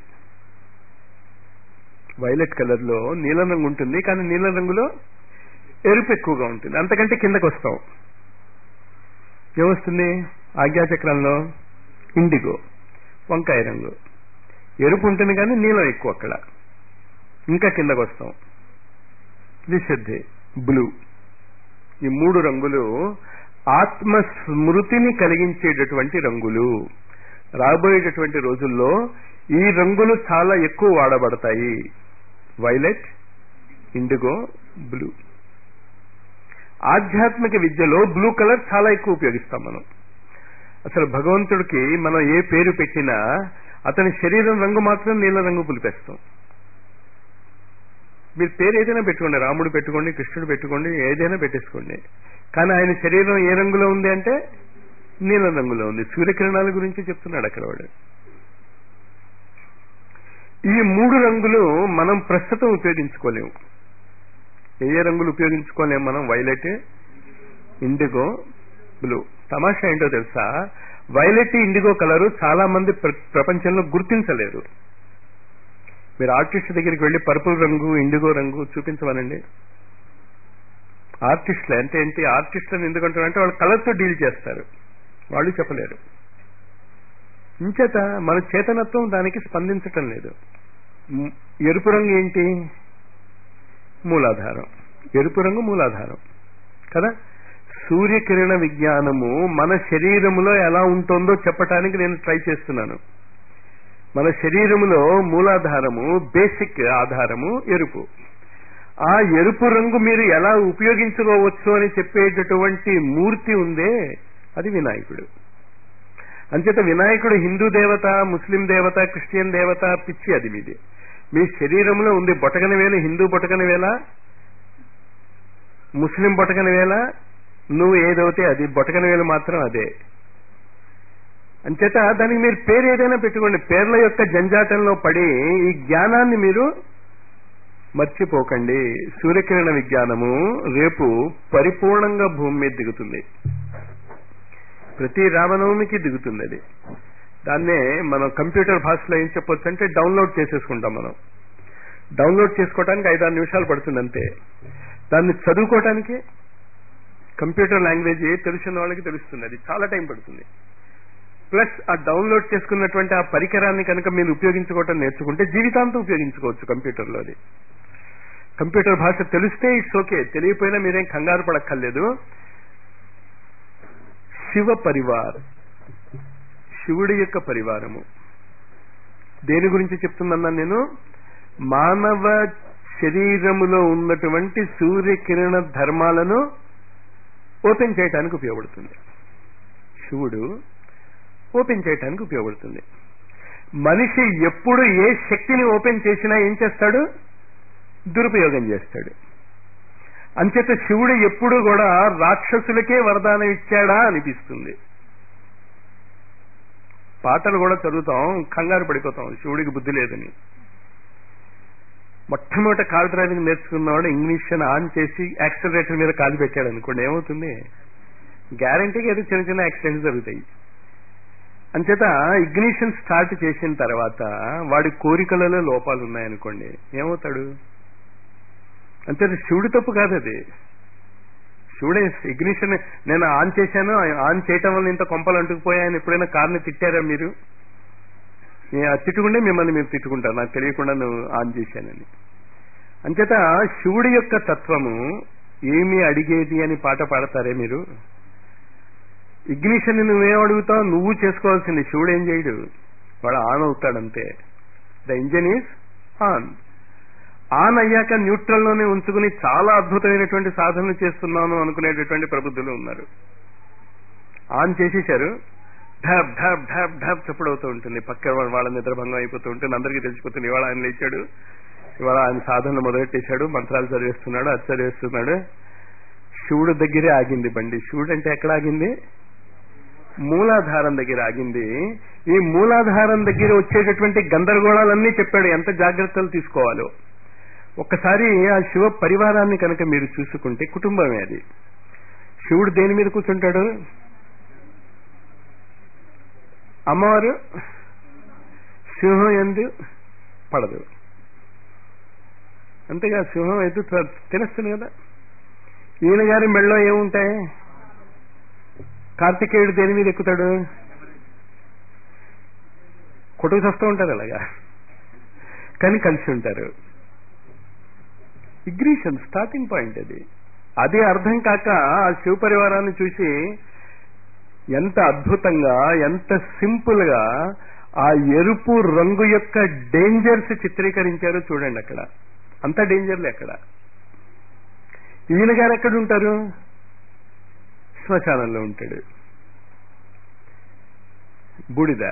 వైలెట్ కలర్ లో నీలం రంగు ఉంటుంది కానీ నీలం రంగులో ఎరుపు ఎక్కువగా ఉంటుంది అంతకంటే కిందకు వస్తాం ఏమొస్తుంది ఆజ్ఞాచక్రంలో ఇండిగో వంకాయ రంగు ఎరుపు ఉంటుంది కానీ నీలం ఎక్కువ అక్కడ ఇంకా కిందకు వస్తాం విశుద్ధి బ్లూ ఈ మూడు రంగులు ఆత్మ స్మృతిని కలిగించేటటువంటి రంగులు రాబోయేటటువంటి రోజుల్లో ఈ రంగులు చాలా ఎక్కువ వాడబడతాయి వైలెట్ ఇండిగో బ్లూ ఆధ్యాత్మిక విద్యలో బ్లూ కలర్ చాలా ఎక్కువ ఉపయోగిస్తాం మనం అసలు భగవంతుడికి మనం ఏ పేరు పెట్టినా అతని శరీరం రంగు మాత్రం నీల రంగు పులిపేస్తాం మీరు పేరు ఏదైనా పెట్టుకోండి రాముడు పెట్టుకోండి కృష్ణుడు పెట్టుకోండి ఏదైనా పెట్టేసుకోండి కానీ ఆయన శరీరం ఏ రంగులో ఉంది అంటే నీలం రంగులో ఉంది సూర్యకిరణాల గురించి చెప్తున్నాడు అక్కడ వాడు ఈ మూడు రంగులు మనం ప్రస్తుతం ఉపయోగించుకోలేము ఏ ఏ రంగులు ఉపయోగించుకోలేము మనం వైలెట్ ఇండిగో బ్లూ తమాషా ఏంటో తెలుసా వైలెట్ ఇండిగో కలరు చాలా మంది ప్ర- ప్రపంచంలో గుర్తించలేరు మీరు ఆర్టిస్ట్ దగ్గరికి వెళ్ళి పర్పుల్ రంగు ఇండిగో రంగు చూపించమనండి ఆర్టిస్టులు అంటే ఏంటి ఆర్టిస్టులను ఎందుకంటారంటే వాళ్ళు కలర్తో డీల్ చేస్తారు వాళ్ళు చెప్పలేరు ఇంచేత మన చేతనత్వం దానికి స్పందించటం లేదు మ్, ఎరుపు రంగు ఏంటి మూలాధారం ఎరుపు రంగు మూలాధారం కదా సూర్యకిరణ విజ్ఞానము మన శరీరములో ఎలా ఉంటుందో చెప్పటానికి నేను ట్రై చేస్తున్నాను మన శరీరములో మూలాధారము బేసిక్ ఆధారము ఎరుపు ఆ ఎరుపు రంగు మీరు ఎలా ఉపయోగించుకోవచ్చు అని చెప్పేటటువంటి మూర్తి ఉందే అది వినాయకుడు అంచేత వినాయకుడు హిందూ దేవత ముస్లిం దేవత క్రిస్టియన్ దేవత పిచ్చి అది మీది మీ శరీరంలో ఉంది బొటకన వేల హిందూ బొటకన వేల ముస్లిం బొటకన వేల నువ్వు ఏదవుతే అది బొటకన వేలు మాత్రం అదే అంచేత దానికి మీరు పేరు ఏదైనా పెట్టుకోండి పేర్ల యొక్క జంజాటంలో పడి ఈ జ్ఞానాన్ని మీరు మర్చిపోకండి సూర్యకిరణ విజ్ఞానము రేపు పరిపూర్ణంగా భూమి మీద దిగుతుంది ప్రతి రామనవమికి దిగుతుంది అది దాన్నే మనం కంప్యూటర్ భాషలో ఏం చెప్పొచ్చు అంటే డౌన్లోడ్ చేసేసుకుంటాం మనం డౌన్లోడ్ చేసుకోవడానికి ఐదారు నిమిషాలు పడుతుంది అంతే దాన్ని చదువుకోవటానికి కంప్యూటర్ లాంగ్వేజ్ తెలిసిన వాళ్ళకి తెలుస్తుంది అది చాలా టైం పడుతుంది ప్లస్ ఆ డౌన్లోడ్ చేసుకున్నటువంటి ఆ పరికరాన్ని కనుక మీరు ఉపయోగించుకోవటం నేర్చుకుంటే జీవితాంతం ఉపయోగించుకోవచ్చు కంప్యూటర్లో అది కంప్యూటర్ భాష తెలిస్తే ఇట్స్ ఓకే తెలియపోయినా మీరేం కంగారు పడక్కర్లేదు శివ పరివార్ శివుడి యొక్క పరివారము దేని గురించి చెప్తుందన్నా నేను మానవ శరీరములో ఉన్నటువంటి సూర్యకిరణ ధర్మాలను ఓపెన్ చేయడానికి ఉపయోగపడుతుంది శివుడు ఓపెన్ చేయడానికి ఉపయోగపడుతుంది మనిషి ఎప్పుడు ఏ శక్తిని ఓపెన్ చేసినా ఏం చేస్తాడు దురుపయోగం చేస్తాడు అంచేత శివుడు ఎప్పుడు కూడా రాక్షసులకే వరదానం ఇచ్చాడా అనిపిస్తుంది పాటలు కూడా చదువుతాం కంగారు పడిపోతాం శివుడికి బుద్ధి లేదని మొట్టమొదట కార్ డ్రైవింగ్ నేర్చుకున్నవాడు ఇంగ్లీష్ అని ఆన్ చేసి యాక్సిలరేటర్ మీద కాలు పెట్టాడు అనుకోండి ఏమవుతుంది గ్యారంటీగా ఏదో చిన్న చిన్న యాక్సిడెంట్స్ జరుగుతాయి అంచేత ఇగ్నిషన్ స్టార్ట్ చేసిన తర్వాత వాడి కోరికలలో లోపాలు ఉన్నాయనుకోండి ఏమవుతాడు అంచేత శివుడి తప్పు కాదు అది శివుడే ఇగ్నిషన్ నేను ఆన్ చేశాను ఆన్ చేయటం వల్ల ఇంత కొంపలు అంటుకుపోయాయని ఎప్పుడైనా కార్ని తిట్టారా మీరు నేను అది తిట్టుకుంటే మిమ్మల్ని మీరు తిట్టుకుంటారు నాకు తెలియకుండా నువ్వు ఆన్ చేశానని అంచేత శివుడి యొక్క తత్వము ఏమి అడిగేది అని పాట పాడతారే మీరు ఇగ్నిషన్ నువ్వేం అడుగుతావు నువ్వు చేసుకోవాల్సింది శివుడు ఏం చేయడు వాడు ఆన్ అవుతాడంతే the engine is on on అయ్యాక న్యూట్రల్ లోనే ఉంచుకుని చాలా అద్భుతమైనటువంటి సాధనలు చేస్తున్నాను అనుకునేటటువంటి ప్రబుద్ధులు ఉన్నారు ఆన్ చేసేశారు ఢబ్ ఢబ్ ఢబ్ ఢబ్ చప్పుడవుతూ ఉంటుంది పక్క వాళ్ళ నిద్రభంగం అయిపోతూ ఉంటుంది అందరికీ తెలిసిపోతుంది ఇవాళ ఆయన లేచాడు ఇవాళ ఆయన సాధనలు మొదలెట్టేశాడు మంత్రాలు చదివేస్తున్నాడు అది చదివేస్తున్నాడు శివుడు దగ్గరే ఆగింది బండి శివుడు అంటే ఎక్కడ ఆగింది మూలాధారం దగ్గర ఆగింది ఈ మూలాధారం దగ్గర వచ్చేటటువంటి గందరగోళాలన్నీ చెప్పాడు ఎంత జాగ్రత్తలు తీసుకోవాలో ఒక్కసారి ఆ శివ పరివారాన్ని కనుక మీరు చూసుకుంటే కుటుంబమే అది శివుడు దేని మీద కూర్చుంటాడు అమ్మవారు సింహం ఎందు పడదు అంతేగా సింహం ఎద్దు తెలుస్తుంది కదా ఈయన గారి మెళ్ళలో ఏముంటాయి కార్తికేయుడు దేని మీద ఎక్కుతాడు కొట్టుకు చస్తూ ఉంటారు అలాగా కానీ కలిసి ఉంటారు ఇగ్రీషన్ స్టార్టింగ్ పాయింట్ అది అదే అర్థం కాక ఆ శివ పరివారాన్ని చూసి ఎంత అద్భుతంగా ఎంత సింపుల్ గా ఆ ఎరుపు రంగు యొక్క డేంజర్స్ చిత్రీకరించారో చూడండి అక్కడ అంత డేంజర్లే అక్కడ ఈయన గారు ఎక్కడ ఉంటారు శ్మశానంలో ఉంటాడు బూడిద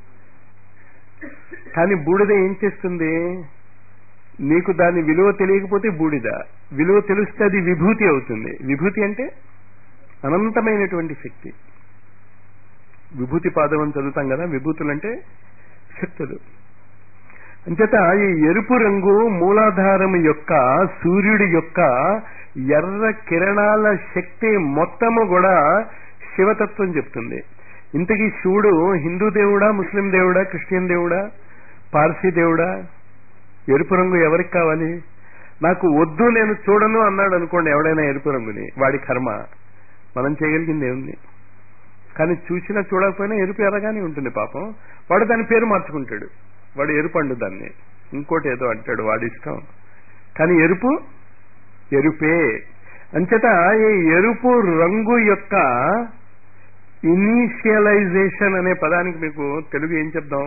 కానీ బూడిద ఏం చేస్తుంది నీకు దాని విలువ తెలియకపోతే బూడిద విలువ తెలిస్తే అది విభూతి అవుతుంది విభూతి అంటే అనంతమైనటువంటి శక్తి విభూతి పాదం అని చదువుతాం కదా విభూతులు అంటే శక్తులు అంచేత ఈ ఎరుపు రంగు మూలాధారం యొక్క సూర్యుడి యొక్క ఎర్ర కిరణాల శక్తి మొత్తము కూడా శివతత్వం చెప్తుంది ఇంతకీ శివుడు హిందూ దేవుడా ముస్లిం దేవుడా క్రిస్టియన్ దేవుడా పార్సీ దేవుడా ఎరుపు రంగు ఎవరికి కావాలి నాకు వద్దు నేను చూడను అన్నాడు అనుకోండి ఎవడైనా ఎరుపు రంగుని వాడి కర్మ మనం చేయగలిగింది ఏముంది కానీ చూసినా చూడకపోయినా ఎరుపు ఎర్రగానే ఉంటుంది పాపం వాడు దాని పేరు మార్చుకుంటాడు వాడు ఎరుపు అండు దాన్ని ఇంకోటి ఏదో అంటాడు వాడి ఇష్టం కానీ ఎరుపు ఎరుపే అంచేత ఈ ఎరుపు రంగు యొక్క ఇనీషియలైజేషన్ అనే పదానికి మీకు తెలుగు ఏం చెప్దాం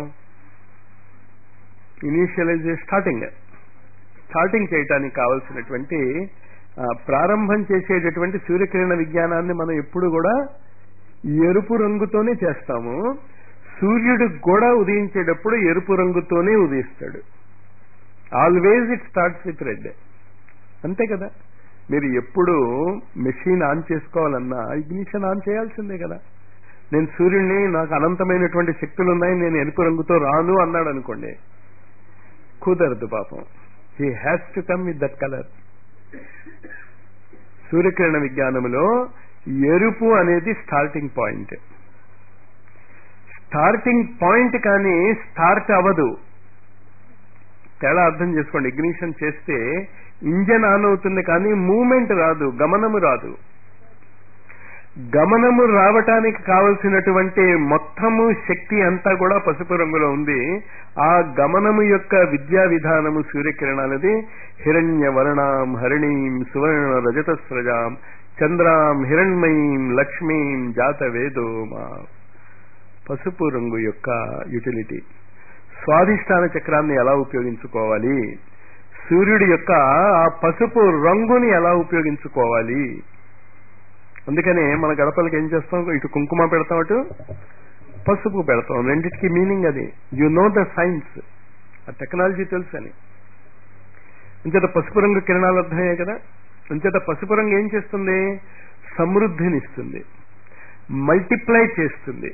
ఇనీషియలైజేషన్ స్టార్టింగ్ స్టార్టింగ్ చేయటానికి కావలసినటువంటి ప్రారంభం చేసేటటువంటి సూర్యకిరణ విజ్ఞానాన్ని మనం ఎప్పుడు కూడా ఎరుపు రంగుతోనే చేస్తాము సూర్యుడు కూడా ఉదయించేటప్పుడు ఎరుపు రంగుతోనే ఉదయిస్తాడు always it starts with red అంతే కదా మీరు ఎప్పుడు మెషిన్ ఆన్ చేసుకోవాలన్నా ఇగ్నిషన్ ఆన్ చేయాల్సిందే కదా నేను సూర్యుడిని నాకు అనంతమైనటువంటి శక్తులు ఉన్నాయి నేను ఎరుపు రంగుతో రాను అన్నాడు అనుకోండి కుదరదు పాపం he has to come with that colour సూర్యకిరణ విజ్ఞానములో ఎరుపు అనేది స్టార్టింగ్ పాయింట్ స్టార్టింగ్ పాయింట్ కానీ స్టార్ట్ అవ్వదు తేడా అర్థం చేసుకోండి ఇగ్నిషన్ చేస్తే ఇంజన్ ఆన్ అవుతుంది కానీ మూమెంట్ రాదు గమనము రాదు గమనము రావటానికి కావలసినటువంటి మొత్తము శక్తి అంతా కూడా పసుపు రంగులో ఉంది ఆ గమనము యొక్క విద్యా విధానము సూర్యకిరణాలది హిరణ్య వర్ణాం హరిణీం సువర్ణ రజతస్రజాం చంద్రాం హిరణ్మయీం లక్ష్మీం జాత వేదోమా పసుపు రంగు యొక్క యుటిలిటీ స్వాధిష్టాన చక్రాన్ని ఎలా ఉపయోగించుకోవాలి సూర్యుడి యొక్క ఆ పసుపు రంగుని ఎలా ఉపయోగించుకోవాలి అందుకనే మన గడపలకి ఏం చేస్తాం ఇటు కుంకుమ పెడతాం అటు పసుపు పెడతాం రెండింటికి మీనింగ్ అది యు నో ద సైన్స్ ఆ టెక్నాలజీ తెలుసు అని అంచేత పసుపు రంగు కిరణాలు అర్థమయ్యాయి కదా అంచేత పసుపు రంగు ఏం చేస్తుంది సమృద్ధినిస్తుంది మల్టిప్లై చేస్తుంది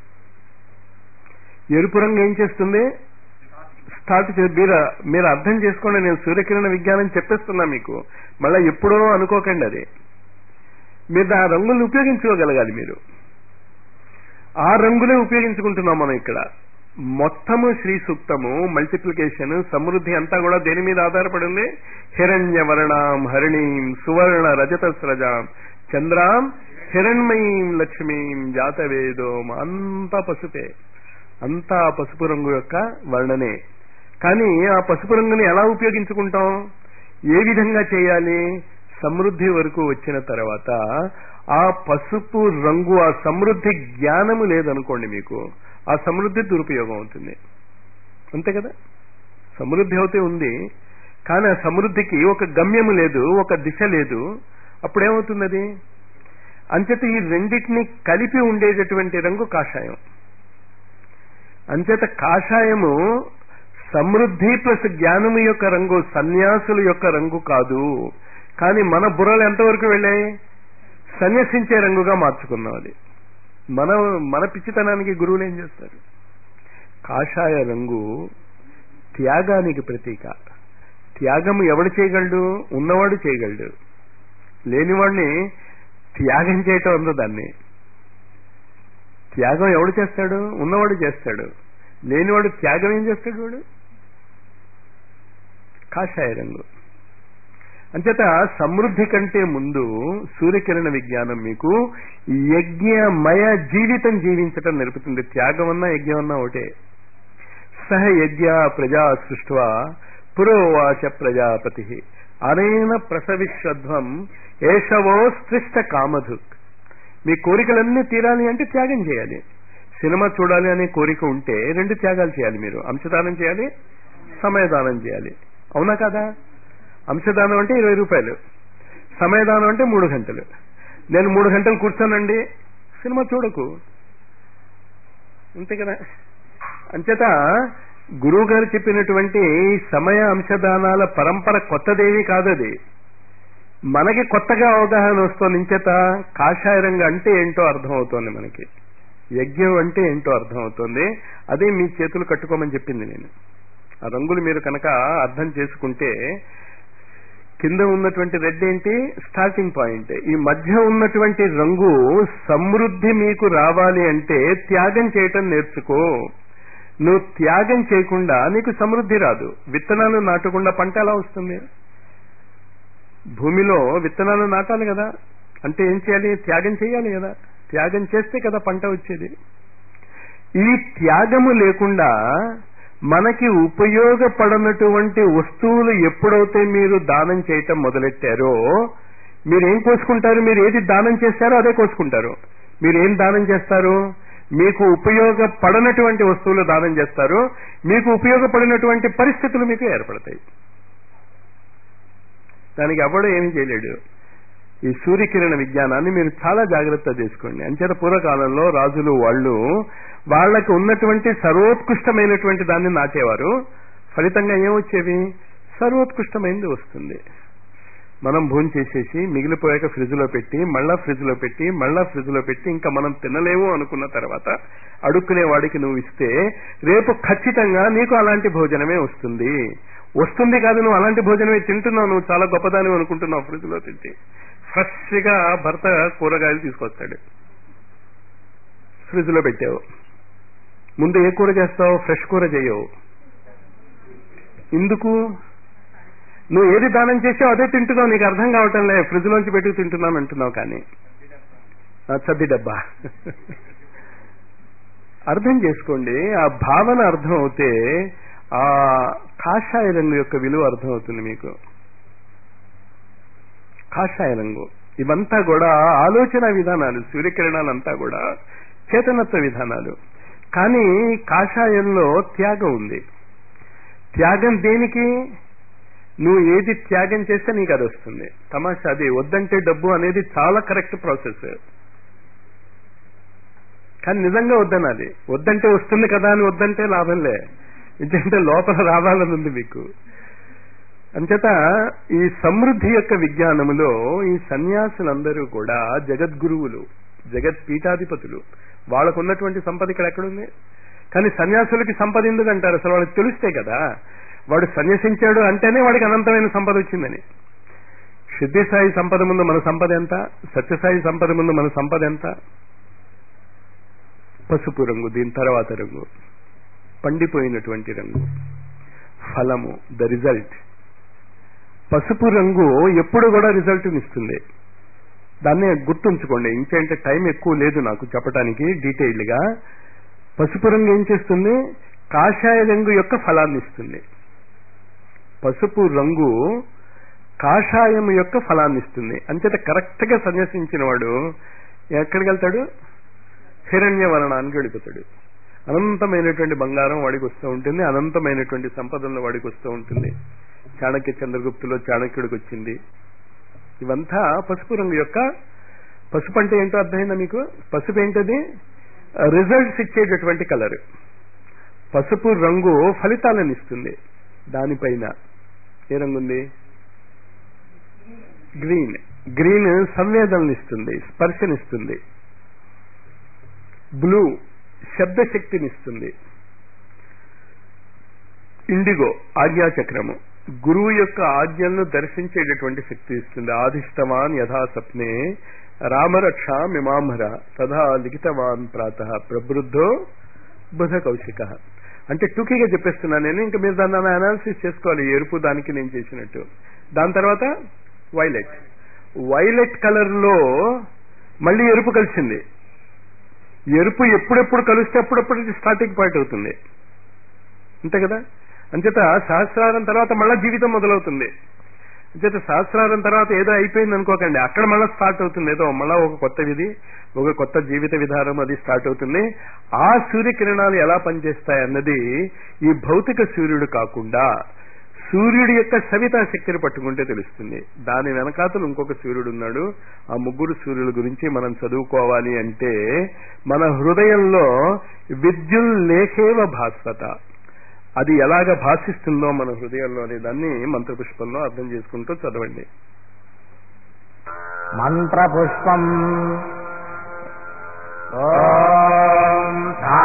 ఎరుపు రంగు ఏం చేస్తుంది స్టార్ట్ చే మీరు మీరు అర్థం చేసుకోండి నేను సూర్యకిరణ విజ్ఞానం చెప్పేస్తున్నా మీకు మళ్ళీ ఎప్పుడో అనుకోకండి అది మీరు ఆ రంగుల్ని ఉపయోగించుకోగలగాలి మీరు ఆ రంగులే ఉపయోగించుకుంటున్నాం మనం ఇక్కడ మొత్తము శ్రీ సూక్తము మల్టిప్లికేషన్ సమృద్ధి అంతా కూడా దేని మీద ఆధారపడి ఉంది హిరణ్య వర్ణాం హరిణీం సువర్ణ రజత స్రజాం చంద్రాం హిరణ్మయీం లక్ష్మీం జాతవేదోం అంతా పసుపే అంతా పసుపు రంగు యొక్క వర్ణనే కానీ ఆ పసుపు రంగుని ఎలా ఉపయోగించుకుంటాం ఏ విధంగా చేయాలి సమృద్ధి వరకు వచ్చిన తర్వాత ఆ పసుపు రంగు ఆ సమృద్ధి జ్ఞానము లేదనుకోండి మీకు ఆ సమృద్ధి దురుపయోగం అవుతుంది అంతే కదా సమృద్ధి అవుతే ఉంది కానీ ఆ సమృద్ధికి ఒక గమ్యము లేదు ఒక దిశ లేదు అప్పుడేమవుతుంది అది అంచేత ఈ రెండింటిని కలిపి ఉండేటటువంటి రంగు కాషాయం అంచేత కాషాయము సమృద్ధి ప్లస్ జ్ఞానము యొక్క రంగు సన్యాసుల యొక్క రంగు కాదు కానీ మన బుర్రలు ఎంతవరకు వెళ్ళాయి సన్యసించే రంగుగా మార్చుకున్నాం అది మన మన పిచ్చితనానికి గురువులు ఏం చేస్తారు కాషాయ రంగు త్యాగానికి ప్రతీక త్యాగము ఎవడు చేయగలడు ఉన్నవాడు చేయగలడు లేనివాడిని త్యాగం చేయటం అందు దాన్ని త్యాగం ఎవడు చేస్తాడు ఉన్నవాడు చేస్తాడు లేనివాడు త్యాగం ఏం చేస్తాడు వాడు కాషాయ రంగు అంచేత సమృద్ధి కంటే ముందు సూర్యకిరణ విజ్ఞానం మీకు యజ్ఞమయ జీవితం జీవించటం నేర్పుతుంది త్యాగం అన్నా యజ్ఞం అన్నా ఒకటే సహ యజ్ఞ ప్రజా సృష్వా పురోవాచ ప్రజాపతి అనేన ప్రసవిశ్వధ్వం ఏషవో స్పృష్ట కామధుక్ మీ కోరికలన్నీ తీరాలి అంటే త్యాగం చేయాలి సినిమా చూడాలి అనే కోరిక ఉంటే రెండు త్యాగాలు చేయాలి మీరు అంశదానం చేయాలి సమయదానం చేయాలి అవునా కదా అంశదానం అంటే ఇరవై రూపాయలు సమయదానం అంటే మూడు గంటలు నేను మూడు గంటలు కూర్చోనండి సినిమా చూడకు అంతే కదా అంచేత గురువు గారు చెప్పినటువంటి సమయ అంశదానాల పరంపర కొత్తదేవి కాదది మనకి కొత్తగా అవగాహన వస్తుంది ఇంచేత కాషాయ రంగు అంటే ఏంటో అర్థమవుతోంది మనకి యజ్ఞం అంటే ఏంటో అర్థమవుతోంది అదే మీ చేతులు కట్టుకోమని చెప్పింది నేను ఆ రంగులు మీరు కనుక అర్థం చేసుకుంటే కింద ఉన్నటువంటి రెడ్ ఏంటి స్టార్టింగ్ పాయింట్ ఈ మధ్య ఉన్నటువంటి రంగు సమృద్ధి మీకు రావాలి అంటే త్యాగం చేయటం నేర్చుకో నువ్వు త్యాగం చేయకుండా నీకు సమృద్ధి రాదు విత్తనాలు నాటకుండా పంట ఎలా వస్తుంది భూమిలో విత్తనాలు నాటాలి కదా అంటే ఏం చేయాలి త్యాగం చేయాలి కదా త్యాగం చేస్తే కదా పంట వచ్చేది ఈ త్యాగము లేకుండా మనకి ఉపయోగపడనటువంటి వస్తువులు ఎప్పుడైతే మీరు దానం చేయటం మొదలెట్టారో మీరు ఏం కోసుకుంటారు మీరు ఏది దానం చేస్తారో అదే కోసుకుంటారు మీరు ఏం దానం చేస్తారు మీకు ఉపయోగపడనటువంటి వస్తువులు దానం చేస్తారు మీకు ఉపయోగపడినటువంటి పరిస్థితులు మీకు ఏర్పడతాయి దానికి ఎవడో ఏమీ చేయలేడు ఈ సూర్యకిరణ విజ్ఞానాన్ని మీరు చాలా జాగ్రత్త చేసుకోండి అంచేత పూర్వకాలంలో రాజులు వాళ్ళు వాళ్ళకి ఉన్నటువంటి సర్వోత్కృష్టమైనటువంటి దాన్ని నాటేవారు ఫలితంగా ఏమొచ్చేవి సర్వోత్కృష్టమైనది వస్తుంది మనం భోజనం చేసేసి మిగిలిపోయాక ఫ్రిడ్జ్ లో పెట్టి మళ్ళా ఫ్రిడ్జ్ లో పెట్టి మళ్ళా ఫ్రిడ్జ్ లో పెట్టి ఇంకా మనం తినలేము అనుకున్న తర్వాత అడుక్కునే వాడికి నువ్వు ఇస్తే రేపు ఖచ్చితంగా నీకు అలాంటి భోజనమే వస్తుంది వస్తుంది కాదు నువ్వు అలాంటి భోజనమే తింటున్నావు నువ్వు చాలా గొప్పదాని అనుకుంటున్నావు ఫ్రిడ్జ్ లో తింటే ఫ్రెష్ గా భర్త కూరగాయలు తీసుకొస్తాడు ఫ్రిడ్జ్ లో పెట్టావు ముందు ఏ కూర చేస్తావు ఫ్రెష్ కూర చేయవు ఎందుకు నువ్వు ఏది దానం చేసావు అదే తింటున్నావు నీకు అర్థం కావటం లే ఫ్రిడ్జ్ లోంచి పెట్టి తింటున్నాను అంటున్నావు కానీ ఆ చద్ది డబ్బా అర్థం చేసుకోండి ఆ భావన అర్థం అవుతే ఆ కాషాయ రంగు యొక్క విలువ అర్థం అవుతుంది మీకు కాషాయ రంగు ఇవంతా కూడా ఆలోచన విధానాలు సూర్యకిరణాలంతా కూడా చేతనత్వ విధానాలు కానీ కాషాయంలో త్యాగం ఉంది త్యాగం దేనికి నువ్వు ఏది త్యాగం చేస్తే నీకు అది వస్తుంది తమాషా అది వద్దంటే డబ్బు అనేది చాలా కరెక్ట్ ప్రాసెస్ కానీ నిజంగా వద్దనాలి వద్దంటే వస్తుంది కదా అని వద్దంటే లాభంలే ఎందుకంటే లోపల రావాలని ఉంది మీకు అంచేత ఈ సమృద్ధి యొక్క విజ్ఞానములో ఈ సన్యాసులందరూ కూడా జగద్గురువులు జగత్ పీఠాధిపతులు వాళ్ళకున్నటువంటి సంపద ఇక్కడ ఎక్కడుంది కానీ సన్యాసులకి సంపద ఎందుకు అంటారు అసలు వాళ్ళకి తెలిస్తే కదా వాడు సన్యసించాడు అంటేనే వాడికి అనంతమైన సంపద వచ్చిందని సిద్ధిసాయి సంపద ముందు మన సంపద ఎంత సత్యసాయి సంపద ముందు మన సంపద ఎంత పసుపు రంగు దీని తర్వాత రంగు పండిపోయినటువంటి రంగు ఫలము ద రిజల్ట్ పసుపు రంగు ఎప్పుడు కూడా రిజల్ట్ ఇస్తుంది దాన్ని గుర్తుంచుకోండి ఇంకేంటే టైం ఎక్కువ లేదు నాకు చెప్పడానికి డీటెయిల్డ్ గా పసుపు రంగు ఏం చేస్తుంది కాషాయ రంగు యొక్క ఫలాన్ని ఇస్తుంది పసుపు రంగు కాషాయం యొక్క ఫలాన్ని ఇస్తుంది అంచేత కరెక్ట్ గా సన్యసించిన వాడు ఎక్కడికి వెళ్తాడు హిరణ్య వర్ణానికి వెళ్ళిపోతాడు అనంతమైనటువంటి బంగారం వాడికి వస్తూ ఉంటుంది అనంతమైనటువంటి సంపదలు వాడికి వస్తూ ఉంటుంది చాణక్య చంద్రగుప్తులో చాణక్యుడికి వచ్చింది ఇవంతా పసుపు రంగు యొక్క పసుపు అంటే ఏంటో అర్థమైందా మీకు పసుపు ఏంటది రిజల్ట్స్ ఇచ్చేటటువంటి కలర్ పసుపు రంగు ఫలితాలను ఇస్తుంది దానిపైన ఏ రంగు ఉంది గ్రీన్ గ్రీన్ సంవేదనలు ఇస్తుంది స్పర్శనిస్తుంది బ్లూ శబ్దశక్తినిస్తుంది ఇండిగో ఆజ్ఞాచక్రము గురువు యొక్క ఆజ్ఞలను దర్శించేటటువంటి శక్తి ఇస్తుంది ఆదిష్టవాన్ యథా సప్నే రామరక్ష మిమాంహర తథా లిఖితవాన్ ప్రాత ప్రబృద్ధో బుధ కౌశిక అంటే టూకీగా చెప్పేస్తున్నాను నేను ఇంకా మీరు దాన్ని అనాలిసిస్ చేసుకోవాలి ఎరుపు దానికి నేను చేసినట్టు దాని తర్వాత వైలెట్ వైలెట్ కలర్ లో మళ్ళీ ఎరుపు కలిసింది ఎరుపు ఎప్పుడెప్పుడు కలిస్తే అప్పుడప్పుడు స్టార్టింగ్ పాయింట్ అవుతుంది అంతే కదా అంచేత సహస్రారం తర్వాత మళ్ళా జీవితం మొదలవుతుంది అంచేత సహస్రారం తర్వాత ఏదో అయిపోయింది అనుకోకండి అక్కడ మళ్ళా స్టార్ట్ అవుతుంది ఏదో మళ్ళా ఒక కొత్త విధి ఒక కొత్త జీవిత విధానం అది స్టార్ట్ అవుతుంది ఆ సూర్యకిరణాలు ఎలా పనిచేస్తాయి అన్నది ఈ భౌతిక సూర్యుడు కాకుండా సూర్యుడి యొక్క సవితా శక్తిని పట్టుకుంటే తెలుస్తుంది దాని వెనకాతలు ఇంకొక సూర్యుడు ఉన్నాడు ఆ ముగ్గురు సూర్యుల గురించి మనం చదువుకోవాలి అంటే మన హృదయంలో విద్యుల్ లేఖేవ భాస్వత అది ఎలాగ భాషిస్తుందో మన హృదయంలో అనే దాన్ని మంత్రపుష్పంలో అర్థం చేసుకుంటూ చదవండి మంత్రపుష్పం ఓం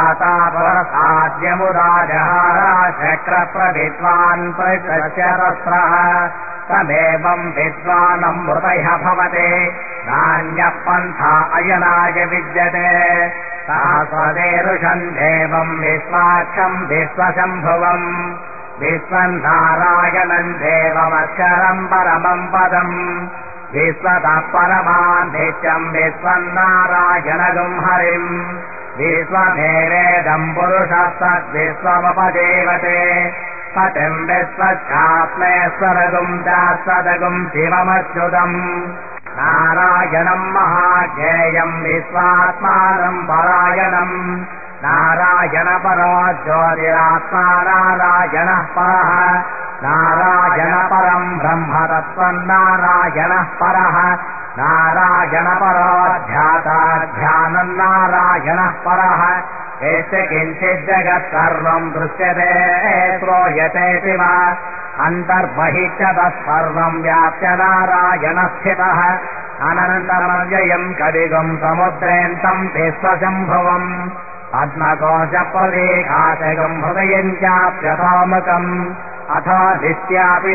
ధాతాపరసాద్యమురాజహారాశక్రప్రవిద్వాన్ ప్రశస్ర తమేవం విద్వానం మృతయ భవతే నాణ్య పంథా అయనాయ విద్యతే సహస్రదేరుషం దేవం విశ్వాక్షం విశ్వశంభువం విశ్వం నారాయణం దేవమక్షరం పరమం పదం విశ్వత పరమానిత్యం విశ్వం నారాయణగం హరిం విశ్వమేవేదం పురుషస్తద్విశ్వముపదేవతే పతిం విశ్వచ్ఛాత్మేశ్వరగుం చాత్సదగుం శివమచ్యుతం నారాయణం మహాజ్ఞేయం విశ్వాత్మానం పరాయణం నారాయణ పరో జ్యోతిరాత్మా నారాయణ పర నారాయణ పరం బ్రహ్మతత్వం నారాయణ పర నారాయణ పరోధ్యాతాధ్యానం నారాయణ పర ఎస్ కించిత్ జగత్ సర్వం దృశ్యతే శ్రూయతే శివ అంతర్బహిష్య తత్సర్వం వ్యాప్య నారాయణ స్థిత అనంతరమవ్యయం కలిగం సముద్రేంతం విశ్వశంభువం పద్మకోశ ప్రదేకాశకం హృదయం చాప్యథామకం अथ नित्यापि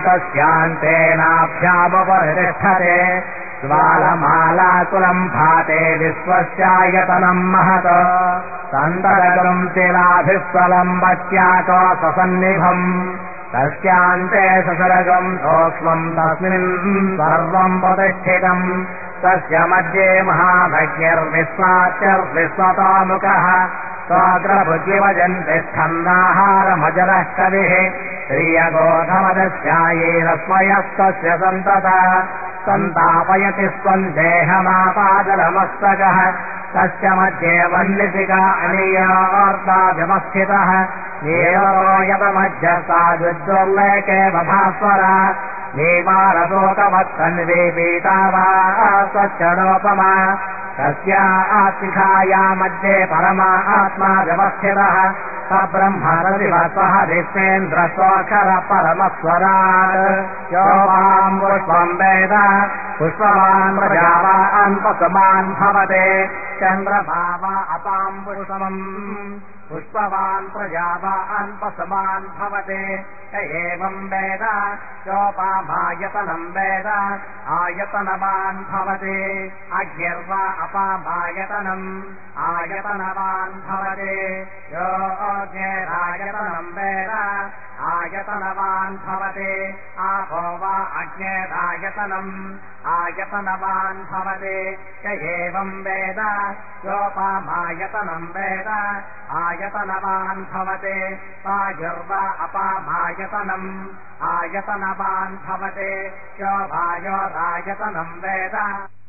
तस्यान्तेनाभ्यामुपरितिष्ठते ज्वालमालाकुलम् भाते विश्वस्यायतनम् महत सन्तरगम् तिलाभिस्वलम् वच्याक ससन्निभम् तस्यान्ते ससरगम् सोक्ष्मम् तस्मिन् सर्वम् प्रतिष्ठितम् तस्य मध्ये महाभग्निर्विश्वाच्यर्विश्वतामुखः स्वाग्रभुजिवजन् तिष्ठन्नाहारमजरः कविः श्रियगोधमदस्यायेरस्मयस्तस्य सन्तता सन्तापयति स्वम् देहमापादलमस्तकः तस्य मध्ये वल्लिशिका अनीयार्ताव्यवस्थितः येवरोयतमध्यसा विद्युल्लेके वभास्वरा नीवारशोकवत्तन्वे पीता वा स्वच्छनोपमा तस्या आशिखाया मध्ये परमा आत्मा व्यवस्थितः स ब्रह्मरदिवसः विश्वेन्द्रस्वक्षर परमस्वरात् यो माम् पुष्पम् वेद पुष्पवान् प्रजावान् पशुमान् भवते चन्द्रभावा अपाम् पुष्पमम् पुष्पवान् प्रजावान् पशुमान् भवते य एवम् वेद योपामायतनम् वेद आयतनवान् भवते अग्निर्वा अपामायतनम् आयतनवान् भवते यो अग्नेरायतनम् वेद आयतनवान् भवते आपो वा अग्नेरायतनम् आयतनवान् भवते य एवम् वेद योपामायतनम् वेद आयतनवान् भवते वायुर्वा अपामायतनम् आयतनवान् भवते यो वायोरायतनम् वेद